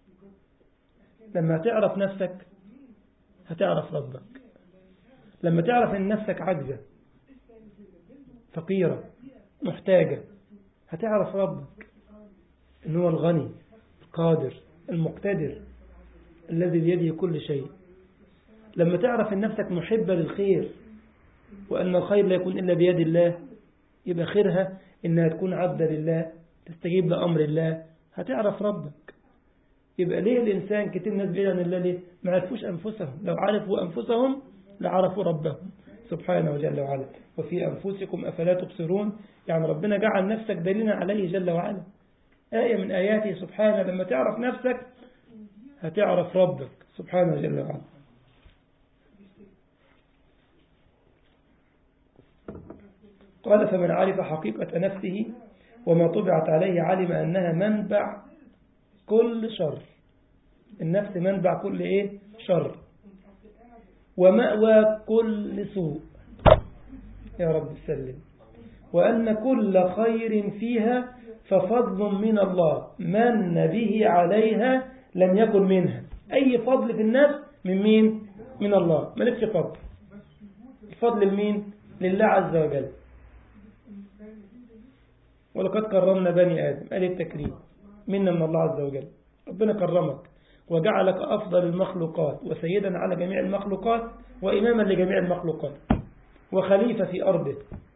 لما تعرف نفسك هتعرف ربك لما تعرف ان نفسك عجزة فقيرة محتاجة هتعرف ربك ان هو الغني القادر المقتدر الذي بيده كل شيء لما تعرف ان نفسك محبة للخير وأن الخير لا يكون إلا بيد الله يبقى خيرها إنها تكون عبدة لله تستجيب لأمر الله هتعرف ربك يبقى ليه الإنسان كتير ناس بعيد عن الله ليه ما عرفوش أنفسهم لو عرفوا أنفسهم لعرفوا ربهم سبحانه وجل وعلا وفي أنفسكم أفلا تبصرون يعني ربنا جعل نفسك دليلا عليه جل وعلا آية من آياته سبحانه لما تعرف نفسك هتعرف ربك سبحانه جل وعلا قال فمن عرف حقيقة نفسه وما طبعت عليه علم أنها منبع كل شر النفس منبع كل إيه شر ومأوى كل سوء يا رب سلم وأن كل خير فيها ففضل من الله من به عليها لم يكن منها أي فضل في النفس من مين من الله ملكش فضل الفضل لمين لله عز وجل ولقد كرمنا بني آدم قال التكريم منا من الله عز وجل ربنا كرمك وجعلك أفضل المخلوقات وسيدا على جميع المخلوقات وإماما لجميع المخلوقات وخليفة في أرضه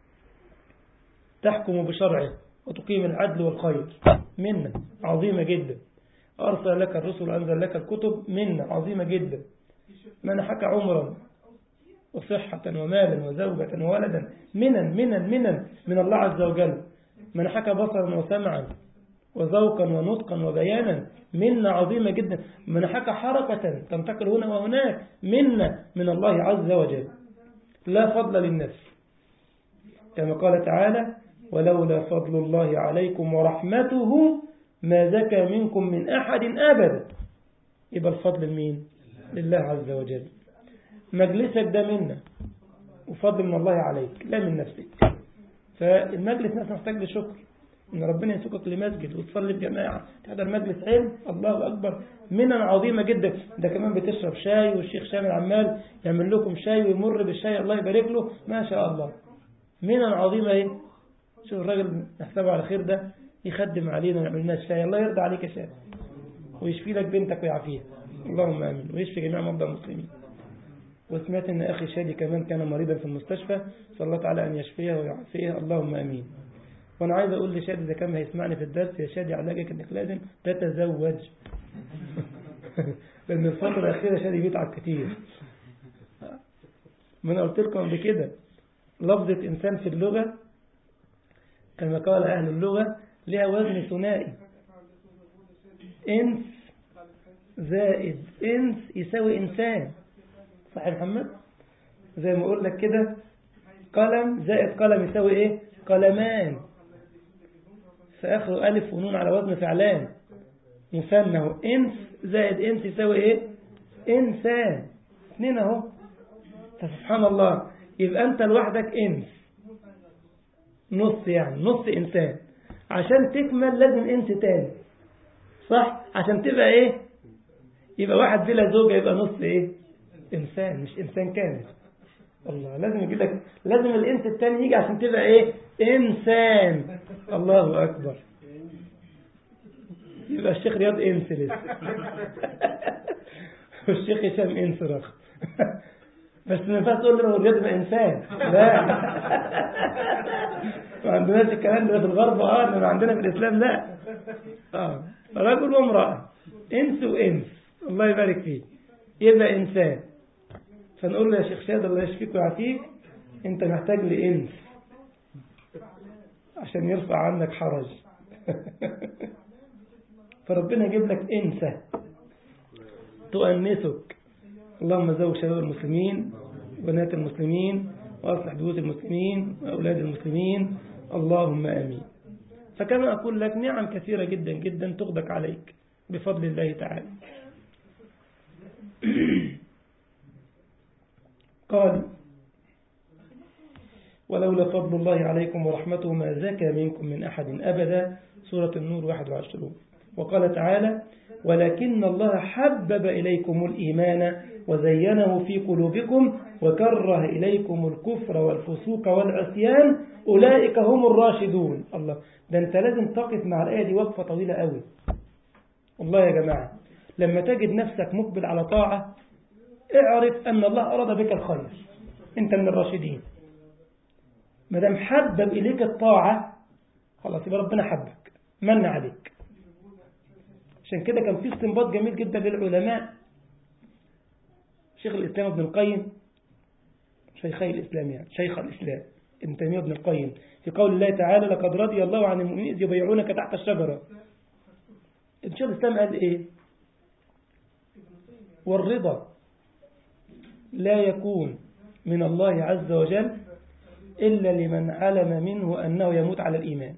تحكم بشرعه وتقيم العدل والخير منة عظيمة جدا أرسل لك الرسل وأنزل لك الكتب منة عظيمة جدا منحك عمرا وصحة ومالا وزوجة وولدا منن منن منن من الله عز وجل منحك بصرا وسمعا وذوقا ونطقا وبيانا منة عظيمة جدا منحك حركة تنتقل هنا وهناك منة من الله عز وجل لا فضل للنفس كما قال تعالى ولولا فضل الله عليكم ورحمته ما زكى منكم من أحد أبدا يبقى الفضل لمين لله عز وجل مجلسك ده منا وفضل من الله عليك لا من نفسك فالمجلس نفسه محتاج لشكر ان ربنا يسوقك لمسجد وتصلي بجماعة تحضر مجلس علم الله أكبر منن عظيمة جدا ده كمان بتشرب شاي والشيخ شامل عمال يعمل لكم شاي ويمر بالشاي الله يبارك له ما شاء الله منن عظيمة ايه شوف الراجل نحسبه على خير ده يخدم علينا ويعمل لنا الشاي الله يرضى عليك يا شاي ويشفي لك بنتك ويعافيها اللهم امين ويشفي جميع مرضى المسلمين وسمعت ان اخي شادي كمان كان مريضا في المستشفى صلى الله تعالى ان يشفيه ويعافيه اللهم امين وانا عايز اقول لشادي اذا كان هيسمعني في الدرس يا شادي علاجك انك لازم تتزوج لان الفتره الاخيره شادي بيتعب كتير ما انا قلت لكم قبل كده لفظه انسان في اللغه كما قال اهل اللغه لها وزن ثنائي انس زائد انس يساوي انسان صح يا محمد زي ما اقول لك كده قلم زائد قلم يساوي ايه قلمان فاخره الف ونون على وزن فعلان مثنى اهو انس زائد انس يساوي ايه انسان اثنين اهو فسبحان الله يبقى انت لوحدك انس نص يعني نص انسان عشان تكمل لازم انس تاني صح عشان تبقى ايه يبقى واحد بلا زوجة يبقى نص ايه انسان مش انسان كامل الله لازم يجي لك لازم الانس التاني يجي عشان تبقى ايه انسان الله اكبر يبقى الشيخ رياض انس لسه والشيخ هشام انس رخ بس ما ينفعش تقول له رياض يبقى انسان لا ما عندناش الكلام ده في الغرب اه انما عندنا في الاسلام لا اه رجل وامراه انس وانس الله يبارك فيه يبقى انسان فنقول له يا شيخ شاد الله يشفيك ويعافيك انت محتاج لانس عشان يرفع عنك حرج فربنا يجيب لك انسة تؤنسك اللهم زوج شباب المسلمين وبنات المسلمين وأصلح بيوت المسلمين وأولاد المسلمين اللهم آمين فكما أقول لك نعم كثيرة جدا جدا تغدق عليك بفضل الله تعالى قال ولولا فضل الله عليكم ورحمته ما زكى منكم من أحد أبدا سورة النور 21 وقال تعالى ولكن الله حبب إليكم الإيمان وزينه في قلوبكم وكره إليكم الكفر والفسوق والعصيان أولئك هم الراشدون الله ده أنت لازم تقف مع الآية دي وقفة طويلة قوي والله يا جماعة لما تجد نفسك مقبل على طاعة اعرف أن الله أراد بك الخير أنت من الراشدين ما دام حبب إليك الطاعة خلاص يبقى ربنا حبك من عليك عشان كده كان في استنباط جميل جدا للعلماء شيخ الإسلام ابن القيم شيخي الإسلام يعني شيخ الإسلام ابن تيمية ابن القيم في قول الله تعالى لقد رضي الله عن المؤمنين إذ يبيعونك تحت الشجرة شيخ الإسلام قال إيه والرضا لا يكون من الله عز وجل إلا لمن علم منه أنه يموت على الإيمان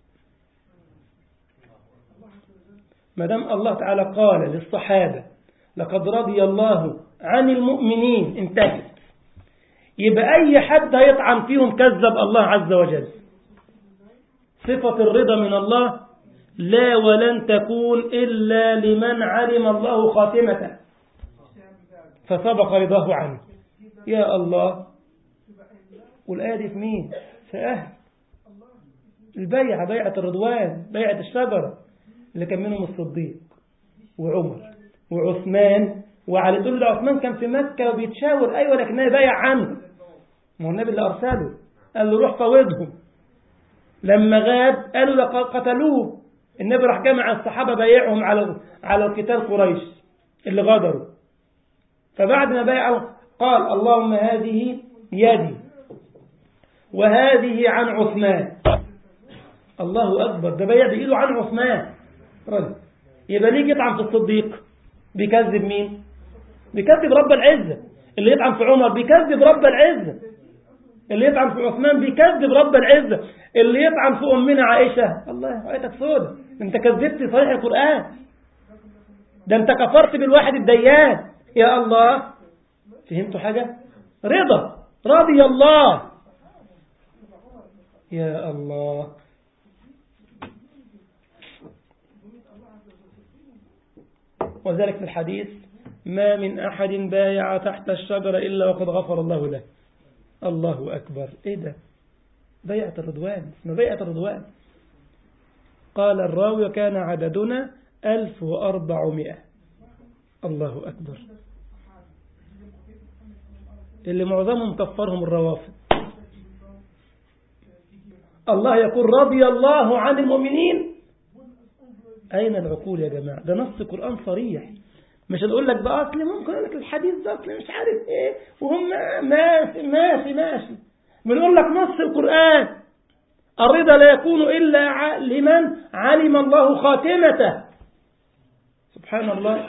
ما دام الله تعالى قال للصحابة لقد رضي الله عن المؤمنين انتهت يبقى أي حد هيطعن فيهم كذب الله عز وجل صفة الرضا من الله لا ولن تكون إلا لمن علم الله خاتمة فسبق رضاه عنه يا الله والآية دي في مين في أهل البيعة بيعة الرضوان بيعة الشجرة اللي كان منهم الصديق وعمر وعثمان وعلي تقول له عثمان كان في مكة وبيتشاور أيوة لكن بايع عنه ما هو النبي اللي أرسله قال له روح فوضهم لما غاب قالوا لقد قتلوه النبي راح جمع الصحابة بايعهم على على قتال قريش اللي غدروا فبعد ما بايعوا قال اللهم هذه يدي وهذه عن عثمان الله أكبر ده بايع بإيده عن عثمان رجل يبقى ليه يطعن في الصديق بيكذب مين بيكذب رب العزة اللي يطعن في عمر بيكذب رب العزة اللي يطعن في عثمان بيكذب رب العزة اللي يطعن في أمنا عائشة الله عائتك سودة انت كذبت صحيح القرآن ده انت كفرت بالواحد الديان يا الله فهمتوا حاجة رضا رضي الله يا الله وذلك في الحديث ما من أحد بايع تحت الشجرة إلا وقد غفر الله له الله أكبر إيه ده بيعة الرضوان اسمه بيعة الرضوان قال الراوي كان عددنا ألف وأربعمائة الله أكبر اللي معظمهم كفرهم الروافض الله يقول رضي الله عن المؤمنين أين العقول يا جماعة ده نص قرآن صريح مش هنقول لك بقى أصل ممكن أقول لك الحديث ده أصل مش عارف إيه وهم ماشي ماشي ماشي بنقول لك نص القرآن الرضا لا يكون إلا لمن علم الله خاتمته سبحان الله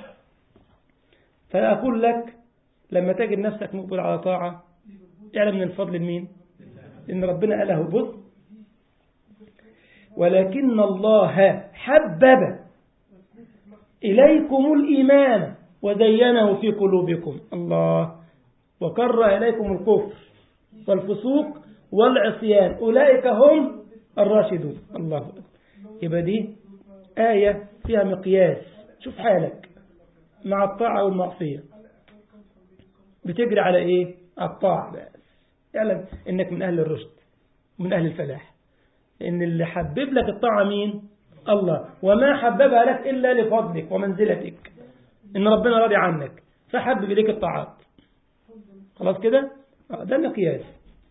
فأقول لك لما تجد نفسك مقبل على طاعة اعلم من الفضل لمين إن ربنا قاله بص ولكن الله حبب إليكم الإيمان وزينه في قلوبكم الله وكره إليكم الكفر والفسوق والعصيان أولئك هم الراشدون الله يبقى دي آية فيها مقياس شوف حالك مع الطاعة والمعصية بتجري على إيه على الطاعة بس اعلم إنك من أهل الرشد من أهل الفلاح إن اللي حبب لك الطاعة مين الله وما حببها لك إلا لفضلك ومنزلتك إن ربنا راضي عنك فحبب إليك الطاعات خلاص كده ده المقياس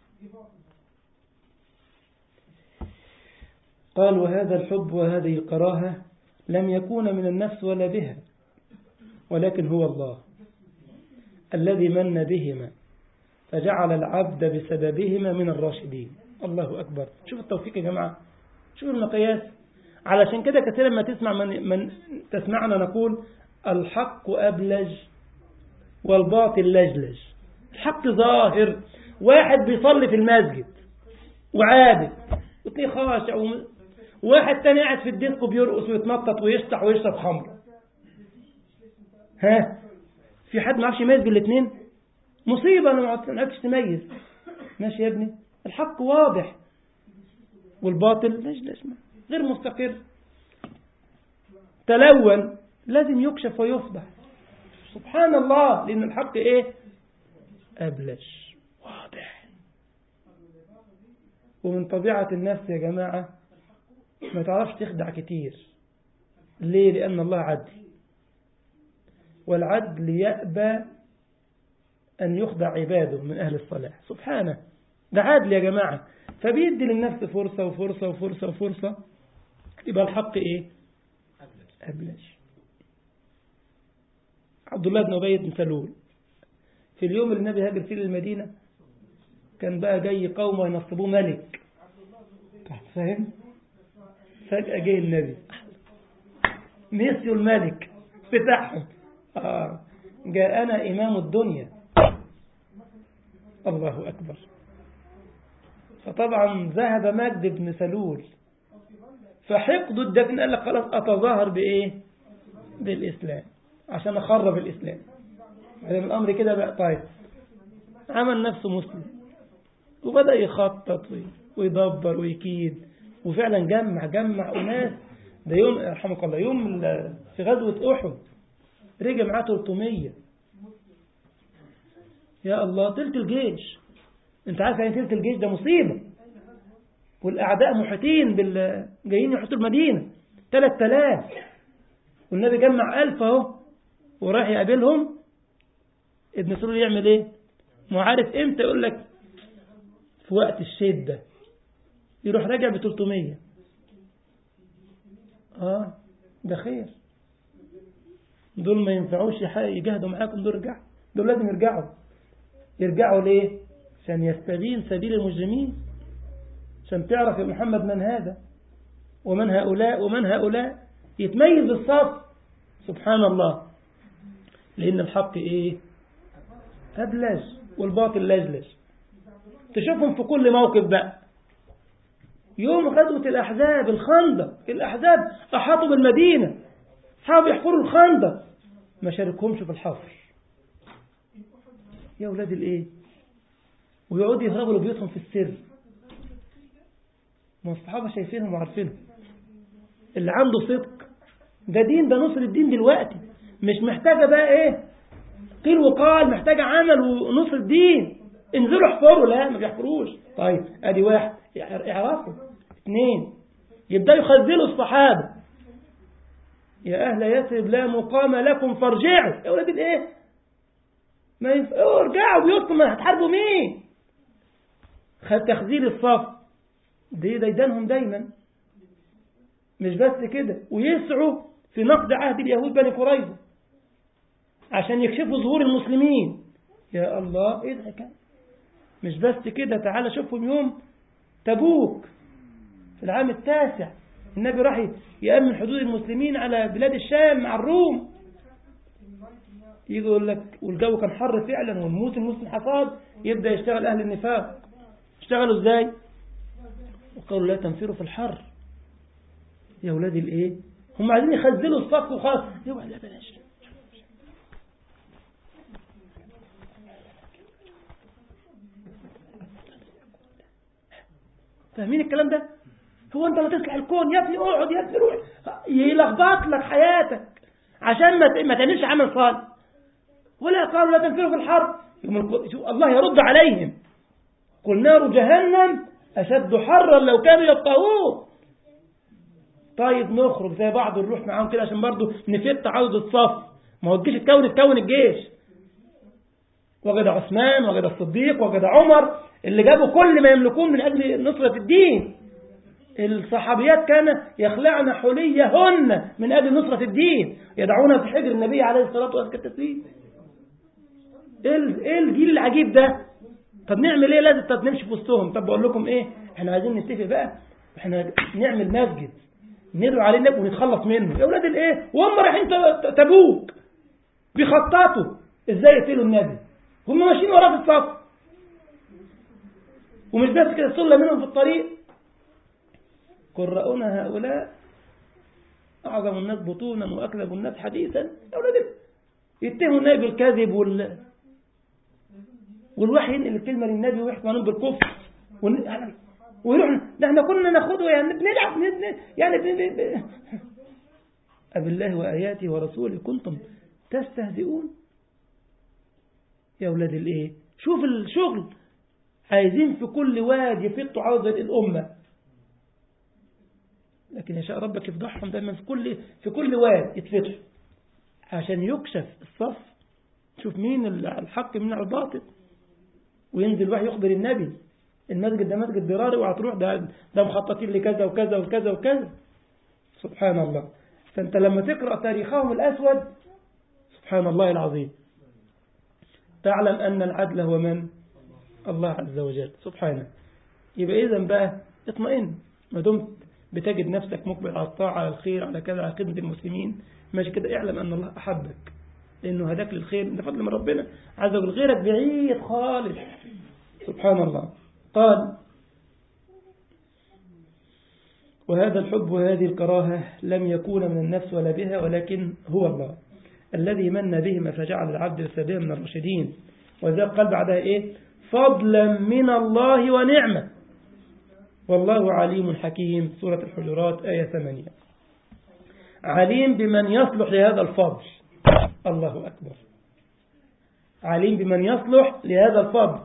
قال وهذا الحب وهذه الكراهة لم يكون من النفس ولا بها ولكن هو الله الذي من بهما فجعل العبد بسببهما من الراشدين الله أكبر شوف التوفيق يا جماعة شوف المقياس علشان كده كثيرا ما تسمع من, من تسمعنا نقول الحق أبلج والباطل لجلج الحق ظاهر واحد بيصلي في المسجد وعابد وتلاقيه خاشع واحد تاني قاعد في الديسكو بيرقص ويتنطط ويشطح ويشرب خمر ها في حد ما يعرفش يميز بين الاثنين مصيبة أنا ما عرفتش تميز ماشي يا ابني الحق واضح والباطل ليش ليش ما غير مستقر تلون لازم يكشف ويفضح سبحان الله لأن الحق إيه أبلج واضح ومن طبيعة النفس يا جماعة ما تعرفش تخدع كتير ليه لأن الله عدل والعدل يأبى أن يخدع عباده من أهل الصلاح سبحانه ده عدل يا جماعة فبيدي للنفس فرصة وفرصة وفرصة وفرصة يبقى الحق إيه أبلج عبد الله بن أبي بن سلول في اليوم اللي النبي هاجر فيه للمدينة كان بقى جاي قوم وينصبوه ملك فاهم فجأة جاي النبي نسيوا الملك بتاعهم آه. جاءنا إمام الدنيا الله أكبر فطبعا ذهب مجد بن سلول فحقد الدفن قال لك خلاص أتظاهر بإيه بالإسلام عشان أخرب الإسلام بعدين الأمر كده بقى طيب عمل نفسه مسلم وبدأ يخطط ويدبر ويكيد وفعلا جمع جمع أناس ده يوم رحمك الله يوم في غزوة أحد رجع معاه 300 يا الله تلت الجيش انت عارف يعني تلت الجيش ده مصيبة والأعداء محيطين بال جايين يحطوا المدينة 3000 والنبي جمع 1000 اهو وراح يقابلهم ابن سلول يعمل ايه؟ ما عارف امتى يقول لك في وقت الشدة يروح راجع ب 300 اه ده خير دول ما ينفعوش يجاهدوا معاكم دول رجعوا دول لازم يرجعوا يرجعوا ليه عشان يستبين سبيل المجرمين عشان تعرف يا محمد من هذا ومن هؤلاء ومن هؤلاء يتميز بالصف سبحان الله لأن الحق إيه أبلج والباطل لجلج تشوفهم في كل موقف بقى يوم غزوة الأحزاب الخندق الأحزاب أحاطوا بالمدينة حاولوا يحفروا الخندق ما شاركهمش في الحفر يا أولاد الإيه ويقعدوا يهربوا لبيوتهم في السر ما الصحابة شايفينهم وعارفينهم اللي عنده صدق ده دين ده نصر الدين دلوقتي مش محتاجة بقى ايه قيل وقال محتاجة عمل ونصر الدين انزلوا احفروا لا ما بيحفروش طيب ادي واحد اعرفوا اثنين يبدأوا يخزلوا الصحابة يا أهل يثرب لا مقام لكم فارجعوا يا ولاد الايه ما ينف... ارجعوا بيوتكم هتحاربوا مين خد تخزيل الصف دي ديدانهم دايما مش بس كده ويسعوا في نقد عهد اليهود بني قريظة عشان يكشفوا ظهور المسلمين يا الله ايه ده كان مش بس كده تعالى شوفهم يوم تبوك في العام التاسع النبي راح يأمن حدود المسلمين على بلاد الشام مع الروم يجي يقول لك والجو كان حر فعلا والموسم موسم حصاد يبدأ يشتغل أهل النفاق اشتغلوا ازاي وقالوا لا تنفروا في الحر يا ولادي الايه هم عايزين يخزلوا الصف وخلاص يوعى لا بلاش فاهمين الكلام ده هو انت ما تصلح الكون يا ابني اقعد يا ابني روح يلخبط لك حياتك عشان ما ما تعملش عمل صالح ولا قالوا لا تنفروا في الحرب الله يرد عليهم قل نار جهنم أشد حرا لو كانوا يطهون طيب نخرج زي بعض نروح معاهم كده عشان برضه نفت عوض الصف ما هو الجيش اتكون اتكون الجيش وجد عثمان وجد الصديق وجد عمر اللي جابوا كل ما يملكون من أجل نصرة الدين الصحابيات كان يخلعن حليهن من أجل نصرة الدين يدعون في حجر النبي عليه الصلاة والسلام ايه الجيل العجيب ده طب نعمل ايه لازم طب نمشي في وسطهم طب بقول لكم ايه احنا عايزين نتفق بقى احنا نعمل مسجد ندعو عليه النبي ونتخلص منه يا اولاد الايه وهم رايحين تبوك بيخططوا ازاي يقتلوا النبي هم ماشيين وراه في الصف ومش بس كده صلى منهم في الطريق قراؤنا هؤلاء أعظم الناس بطونا وأكذب الناس حديثا يا أولاد يتهموا النبي بالكذب وال والوحي ينقل الكلمة للنبي ويحكم عنهم بالكفر ون... ويروح نحن كنا ناخده يعني بنلعب يعني ب... ب... ب... أبالله وآياته ورسوله كنتم تستهزئون يا أولاد الإيه شوف الشغل عايزين في كل واد يفتوا عوض الأمة لكن يشاء ربك يفضحهم دايما في كل في كل واد يتفتحوا عشان يكشف الصف شوف مين الحق من الباطل وينزل واحد يخبر النبي المسجد ده مسجد ضراري وهتروح ده ده مخططين لكذا وكذا وكذا وكذا سبحان الله فانت لما تقرأ تاريخهم الأسود سبحان الله العظيم تعلم أن العدل هو من الله عز وجل سبحانه يبقى إذا بقى اطمئن ما دمت بتجد نفسك مقبل على الطاعة على الخير على كذا على خدمة المسلمين ماشي كده اعلم أن الله أحبك لأنه هداك للخير ده فضل من ربنا عز وجل غيرك بعيد خالص سبحان الله قال وهذا الحب وهذه الكراهة لم يكون من النفس ولا بها ولكن هو الله الذي من بهما فجعل العبد السبيل من الراشدين وذلك قال بعدها إيه فضلا من الله ونعمة والله عليم حكيم سورة الحجرات آية 8 عليم بمن يصلح لهذا الفضل الله أكبر عليم بمن يصلح لهذا الفضل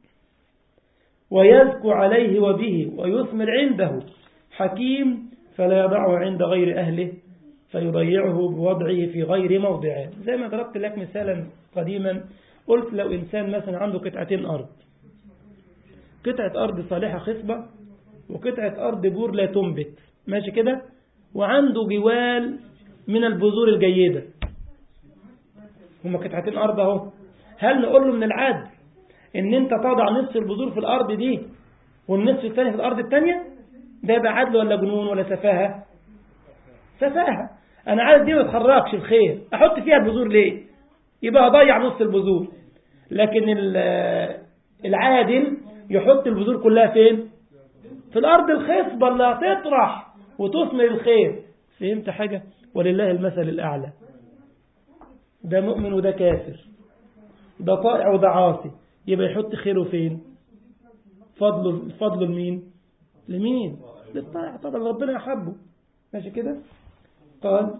ويزكو عليه وبه ويثمر عنده حكيم فلا يضعه عند غير أهله فيضيعه بوضعه في غير موضعه زي ما ضربت لك مثالا قديما قلت لو إنسان مثلا عنده قطعتين أرض قطعة أرض صالحة خصبة وقطعة أرض بور لا تنبت ماشي كده وعنده جوال من البذور الجيدة هما قطعتين أرض أهو هل نقول له من العدل إن أنت تضع نصف البذور في الأرض دي والنصف الثاني في الأرض الثانية ده يبقى عدل ولا جنون ولا سفاهة سفاهة أنا عايز دي ما تخرجش الخير أحط فيها البذور ليه يبقى أضيع نص البذور لكن العادل يحط البذور كلها فين في الأرض الخصبة اللي هتطرح وتثمر الخير فهمت حاجة ولله المثل الأعلى ده مؤمن وده كافر ده طائع وده عاصي يبقى يحط خيره فين فضله فضله لمين لمين للطائع طبعا ربنا يحبه ماشي كده قال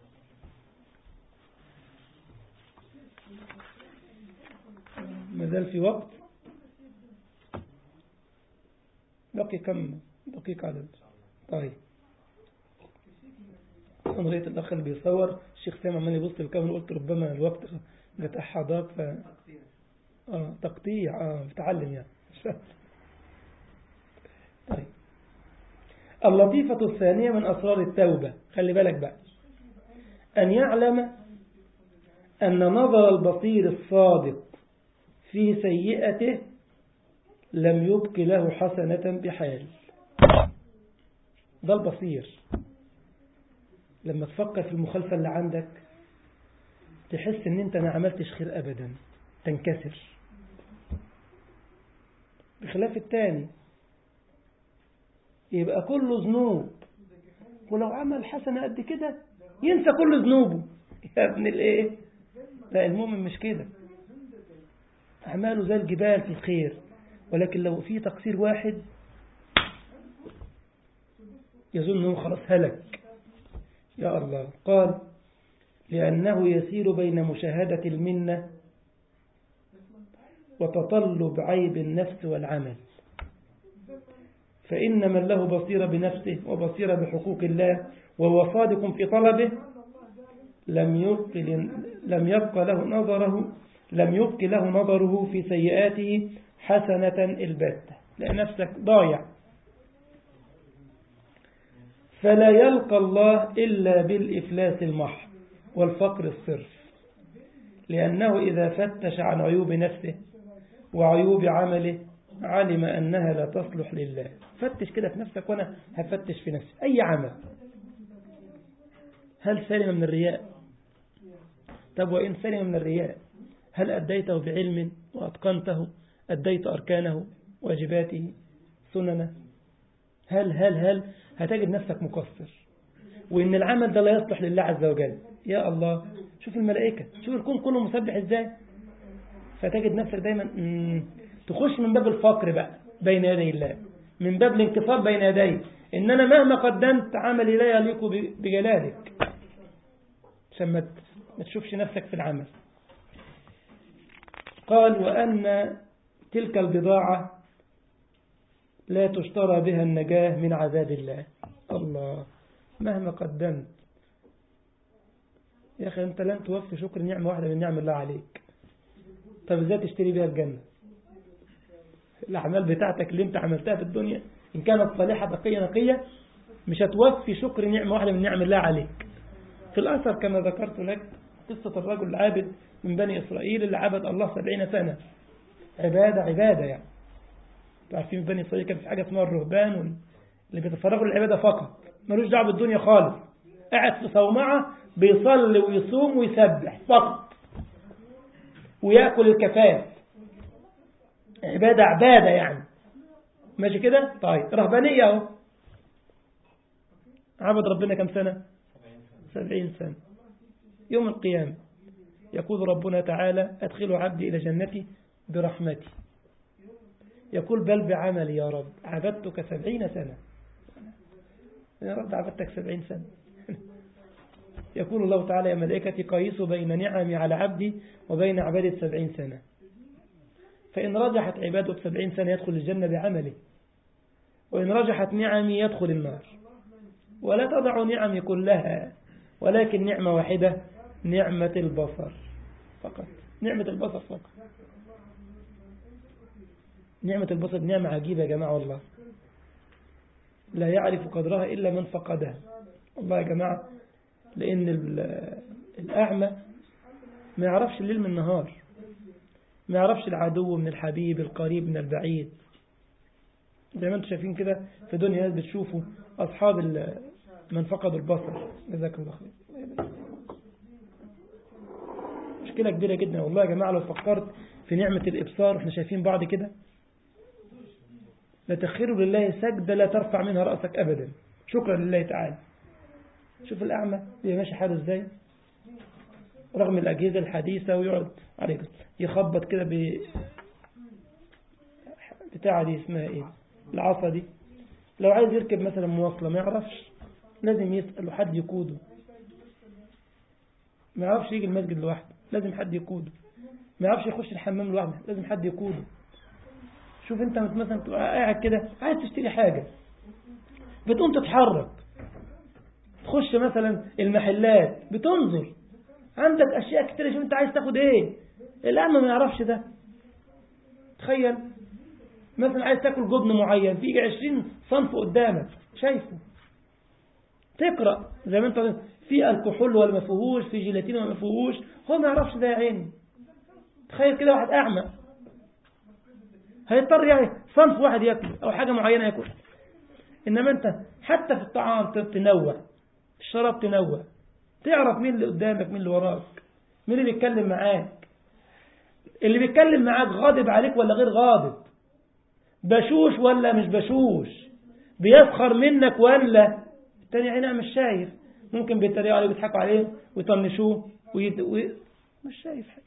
ما زال في وقت بقي كم دقيقة عدد طيب أنا لقيت الأخ اللي بيصور الشيخ سامع عمال يبص في الكاميرا قلت ربما الوقت جت حضاك ف اه تقطيع اه بتعلم يعني طيب اللطيفة الثانية من أسرار التوبة خلي بالك بقى أن يعلم أن نظر البصير الصادق في سيئته لم يبق له حسنة بحال ده البصير لما تفكر في المخالفة اللي عندك تحس ان انت ما عملتش خير ابدا تنكسر بخلاف التاني يبقى كله ذنوب ولو عمل حسنة قد كده ينسى كل ذنوبه يا ابن الايه لا المؤمن مش كده أعماله زي الجبال في الخير ولكن لو في تقصير واحد يظن أنه خلاص هلك يا الله قال لأنه يسير بين مشاهدة المنة وتطلب عيب النفس والعمل فإن من له بصيرة بنفسه وبصيرة بحقوق الله وهو صادق في طلبه لم يبق لم يبق له نظره لم يبق له نظره في سيئاته حسنة البتة لأن نفسك ضايع فلا يلقى الله إلا بالإفلاس المحض والفقر الصرف لأنه إذا فتش عن عيوب نفسه وعيوب عمله علم أنها لا تصلح لله فتش كده في نفسك وأنا هفتش في نفسي أي عمل هل سلم من الرياء طب وإن سلم من الرياء هل أديته بعلم وأتقنته أديت أركانه واجباته سننه هل هل هل هتجد نفسك مقصر وإن العمل ده لا يصلح لله عز وجل يا الله شوف الملائكة شوف الكون كله مسبح إزاي فتجد نفسك دايما تخش من باب الفقر بقى بين يدي الله من باب الانكسار بين يديه إن أنا مهما قدمت عملي لا يليق بجلالك عشان ما تشوفش نفسك في العمل قال وأن تلك البضاعة لا تشترى بها النجاة من عذاب الله الله مهما قدمت يا أخي أنت لن توفي شكر نعمة واحدة من نعم الله عليك طب ازاي تشتري بها الجنة الأعمال بتاعتك اللي انت عملتها في الدنيا إن كانت صالحة بقية نقية مش هتوفي شكر نعمة واحدة من نعم الله عليك في الأثر كما ذكرت لك قصة الرجل العابد من بني إسرائيل اللي عبد الله سبعين سنة عبادة عبادة يعني تعرفين بني إسرائيل كان في حاجة اسمها الرهبان اللي بيتفرغوا للعبادة فقط ملوش دعوه بالدنيا خالص قاعد في صومعة بيصلي ويصوم ويسبح فقط ويأكل الكفاف عبادة عبادة يعني ماشي كده طيب رهبانية اهو عبد ربنا كم سنة سبعين سنة يوم القيامة يقول ربنا تعالى أدخلوا عبدي إلى جنتي برحمتي يقول بل بعملي يا رب عبدتك سبعين سنة يا رب عبدتك سبعين سنة يقول الله تعالى يا ملائكتي قيسوا بين نعمي على عبدي وبين عبادة سبعين سنة فإن رجحت عباده سبعين سنة يدخل الجنة بعمله وإن رجحت نعمي يدخل النار ولا تضع نعمي كلها ولكن نعمة واحدة نعمة البصر فقط نعمة البصر فقط نعمة البصر نعمة عجيبة يا جماعة والله لا يعرف قدرها إلا من فقدها والله يا جماعة لأن الأعمى ما يعرفش الليل من النهار ما يعرفش العدو من الحبيب القريب من البعيد زي ما انتم شايفين كده في دنيا ناس بتشوفوا أصحاب من فقدوا البصر جزاك الله خير مشكلة كبيرة جدا والله يا جماعة لو فكرت في نعمة الإبصار احنا شايفين بعض كده لتخير لله سجدة لا ترفع منها رأسك أبدا شكرا لله تعالى شوف الأعمى ماشي حاله ازاي رغم الأجهزة الحديثة ويقعد عليك يخبط كده ب بتاع دي اسمها ايه العصا دي لو عايز يركب مثلا مواصلة ما يعرفش لازم يسأل حد يقوده ما يعرفش يجي المسجد لوحده لازم حد يقوده ما يعرفش يخش الحمام لوحده لازم حد يقوده شوف انت مثلا تبقى قاعد كده عايز تشتري حاجة بتقوم تتحرك تخش مثلا المحلات بتنظر عندك اشياء كتير شوف انت عايز تاخد ايه الأعمى ما يعرفش ده تخيل مثلا عايز تاكل جبن معين في 20 صنف قدامك شايفه تقرأ زي ما انت في الكحول ولا ما فيهوش في جيلاتين ولا ما فيهوش هو ما يعرفش ده يا عيني تخيل كده واحد أعمى هيضطر يعني صنف واحد ياكل أو حاجة معينة ياكل إنما أنت حتى في الطعام تنوع الشراب تنوع تعرف مين اللي قدامك مين اللي وراك مين اللي بيتكلم معاك اللي بيتكلم معاك غاضب عليك ولا غير غاضب بشوش ولا مش بشوش بيسخر منك ولا التاني عينها مش شايف ممكن بيتريقوا عليه ويضحكوا عليه ويطنشوه ويد... وي... مش شايف حاجة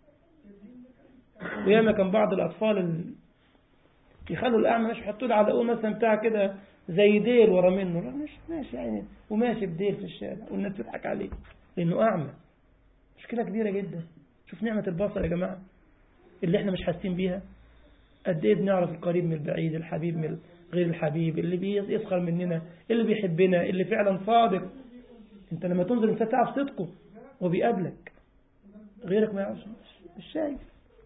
وياما كان بعض الأطفال ال... يخلوا الأعمى مش يحطوا له على قوم مثلا بتاع كده زي ديل ورا منه لا مش ماشي يعني وماشي بديل في الشارع والناس تضحك عليه لأنه أعمى مشكلة كبيرة جدا شوف نعمة البصر يا جماعة اللي احنا مش حاسين بيها قد ايه بنعرف القريب من البعيد الحبيب من غير الحبيب اللي بيسخر مننا اللي بيحبنا اللي فعلا صادق انت لما تنظر انت تعرف صدقه وبيقابلك غيرك ما يعرفش مش شايف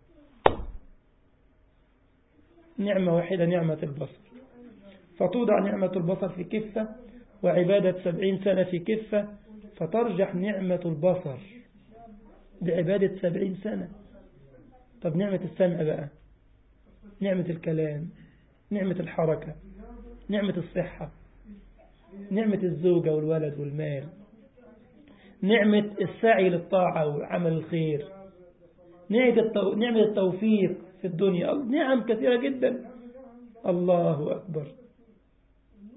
نعمة واحدة نعمة البصر فتوضع نعمة البصر في كفة وعبادة سبعين سنة في كفة فترجح نعمة البصر بعبادة سبعين سنة طب نعمة السمع بقى نعمة الكلام نعمة الحركة نعمة الصحة نعمة الزوجة والولد والمال نعمة السعي للطاعة وعمل الخير نعمة التوفيق في الدنيا نعم كثيرة جدا الله أكبر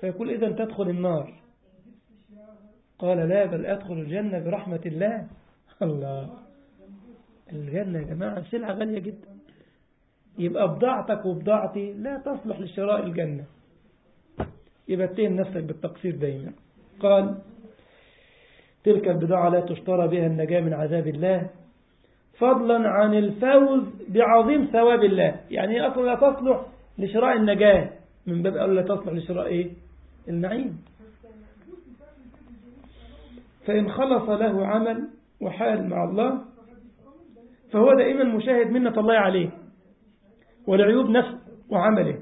فيقول إذا تدخل النار قال لا بل أدخل الجنة برحمة الله الله الجنة يا جماعة سلعة غالية جدا يبقى بضاعتك وبضاعتي لا تصلح لشراء الجنة يبقى اتهم نفسك بالتقصير دايما قال تلك البضاعة لا تشترى بها النجاة من عذاب الله فضلا عن الفوز بعظيم ثواب الله يعني هي أصلا لا تصلح لشراء النجاة من باب أولا لا تصلح لشراء إيه؟ النعيم فإن خلص له عمل وحال مع الله فهو دائما مشاهد منة الله عليه ولعيوب نفسه وعمله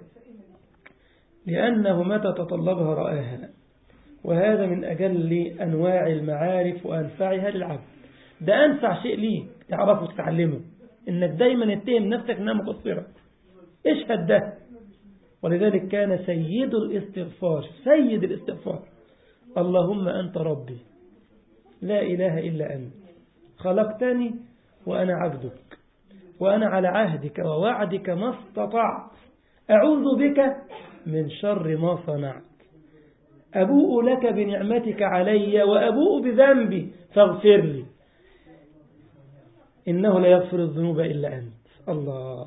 لأنه متى تطلبها رآها وهذا من أجل أنواع المعارف وأنفعها للعبد ده أنفع شيء ليك تعرفه وتتعلمه إنك دايما اتهم نفسك إنها مقصرة اشهد ده ولذلك كان سيد الاستغفار سيد الاستغفار اللهم أنت ربي لا إله إلا أنت خلقتني وأنا عبدك وأنا على عهدك ووعدك ما استطعت أعوذ بك من شر ما صنعت أبوء لك بنعمتك علي وأبوء بذنبي فاغفر لي إنه لا يغفر الذنوب إلا أنت الله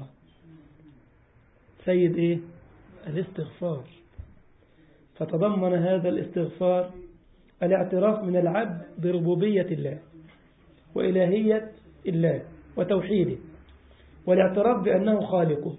سيد إيه الاستغفار فتضمن هذا الاستغفار الاعتراف من العبد بربوبية الله وإلهية الله وتوحيده والاعتراف بأنه خالقه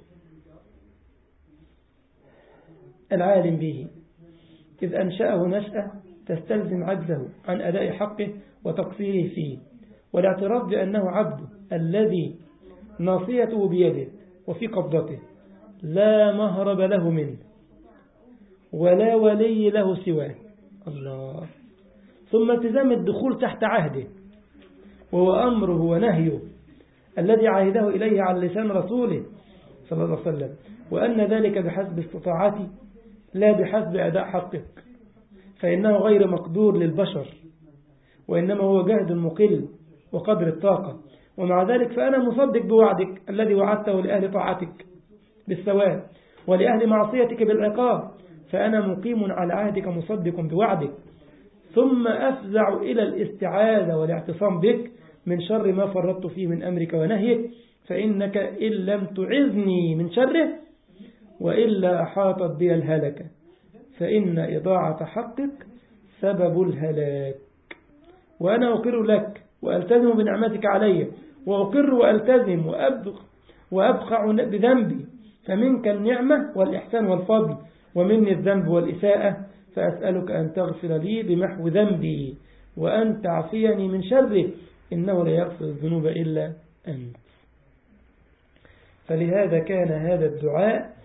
العالم به إذ أنشأه نشأة تستلزم عجزه عن أداء حقه وتقصيره فيه والاعتراف بأنه عبده الذي ناصيته بيده وفي قبضته لا مهرب له منه ولا ولي له سواه الله ثم التزام الدخول تحت عهده وهو أمره ونهيه الذي عهده إليه على لسان رسوله صلى الله عليه وسلم وأن ذلك بحسب استطاعتي لا بحسب أداء حقك فإنه غير مقدور للبشر وإنما هو جهد مقل وقدر الطاقة ومع ذلك فأنا مصدق بوعدك الذي وعدته لأهل طاعتك بالثواب ولأهل معصيتك بالعقاب فأنا مقيم على عهدك مصدق بوعدك ثم أفزع إلى الاستعاذة والاعتصام بك من شر ما فرطت فيه من أمرك ونهيك فإنك إن لم تعذني من شره وإلا أحاطت بي الهلكة فإن إضاعة حقك سبب الهلاك وأنا أقر لك وألتزم بنعمتك علي وأقر وألتزم وأبخ وأبخع بذنبي فمنك النعمة والإحسان والفضل ومني الذنب والإساءة فأسألك أن تغفر لي بمحو ذنبي وأن تعفيني من شره إنه لا يغفر الذنوب إلا أنت فلهذا كان هذا الدعاء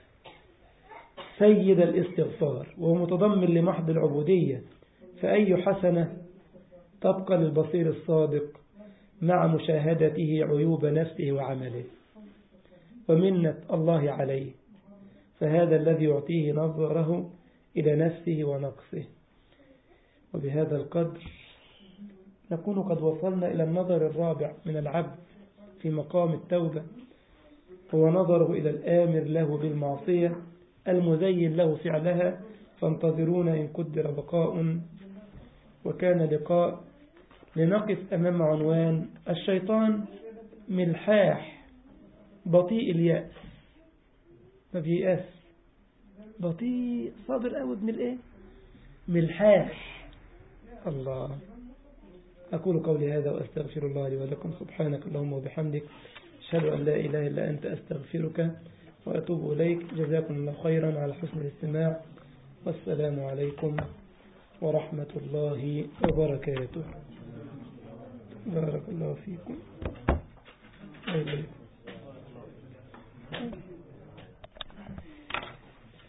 سيد الاستغفار وهو متضمن لمحض العبودية فأي حسنة تبقى للبصير الصادق مع مشاهدته عيوب نفسه وعمله ومنة الله عليه فهذا الذي يعطيه نظره إلى نفسه ونقصه وبهذا القدر نكون قد وصلنا إلى النظر الرابع من العبد في مقام التوبة هو نظره إلى الآمر له بالمعصية المزين له فعلها فانتظرون إن قدر بقاء وكان لقاء لنقف أمام عنوان الشيطان ملحاح بطيء اليأس ما بيأس بطيء صابر قوي ابن الايه ملحاح الله أقول قولي هذا وأستغفر الله لي ولكم سبحانك اللهم وبحمدك أشهد أن لا إله إلا أنت أستغفرك وأتوب إليك جزاكم الله خيرا على حسن الاستماع والسلام عليكم ورحمة الله وبركاته بارك الله فيكم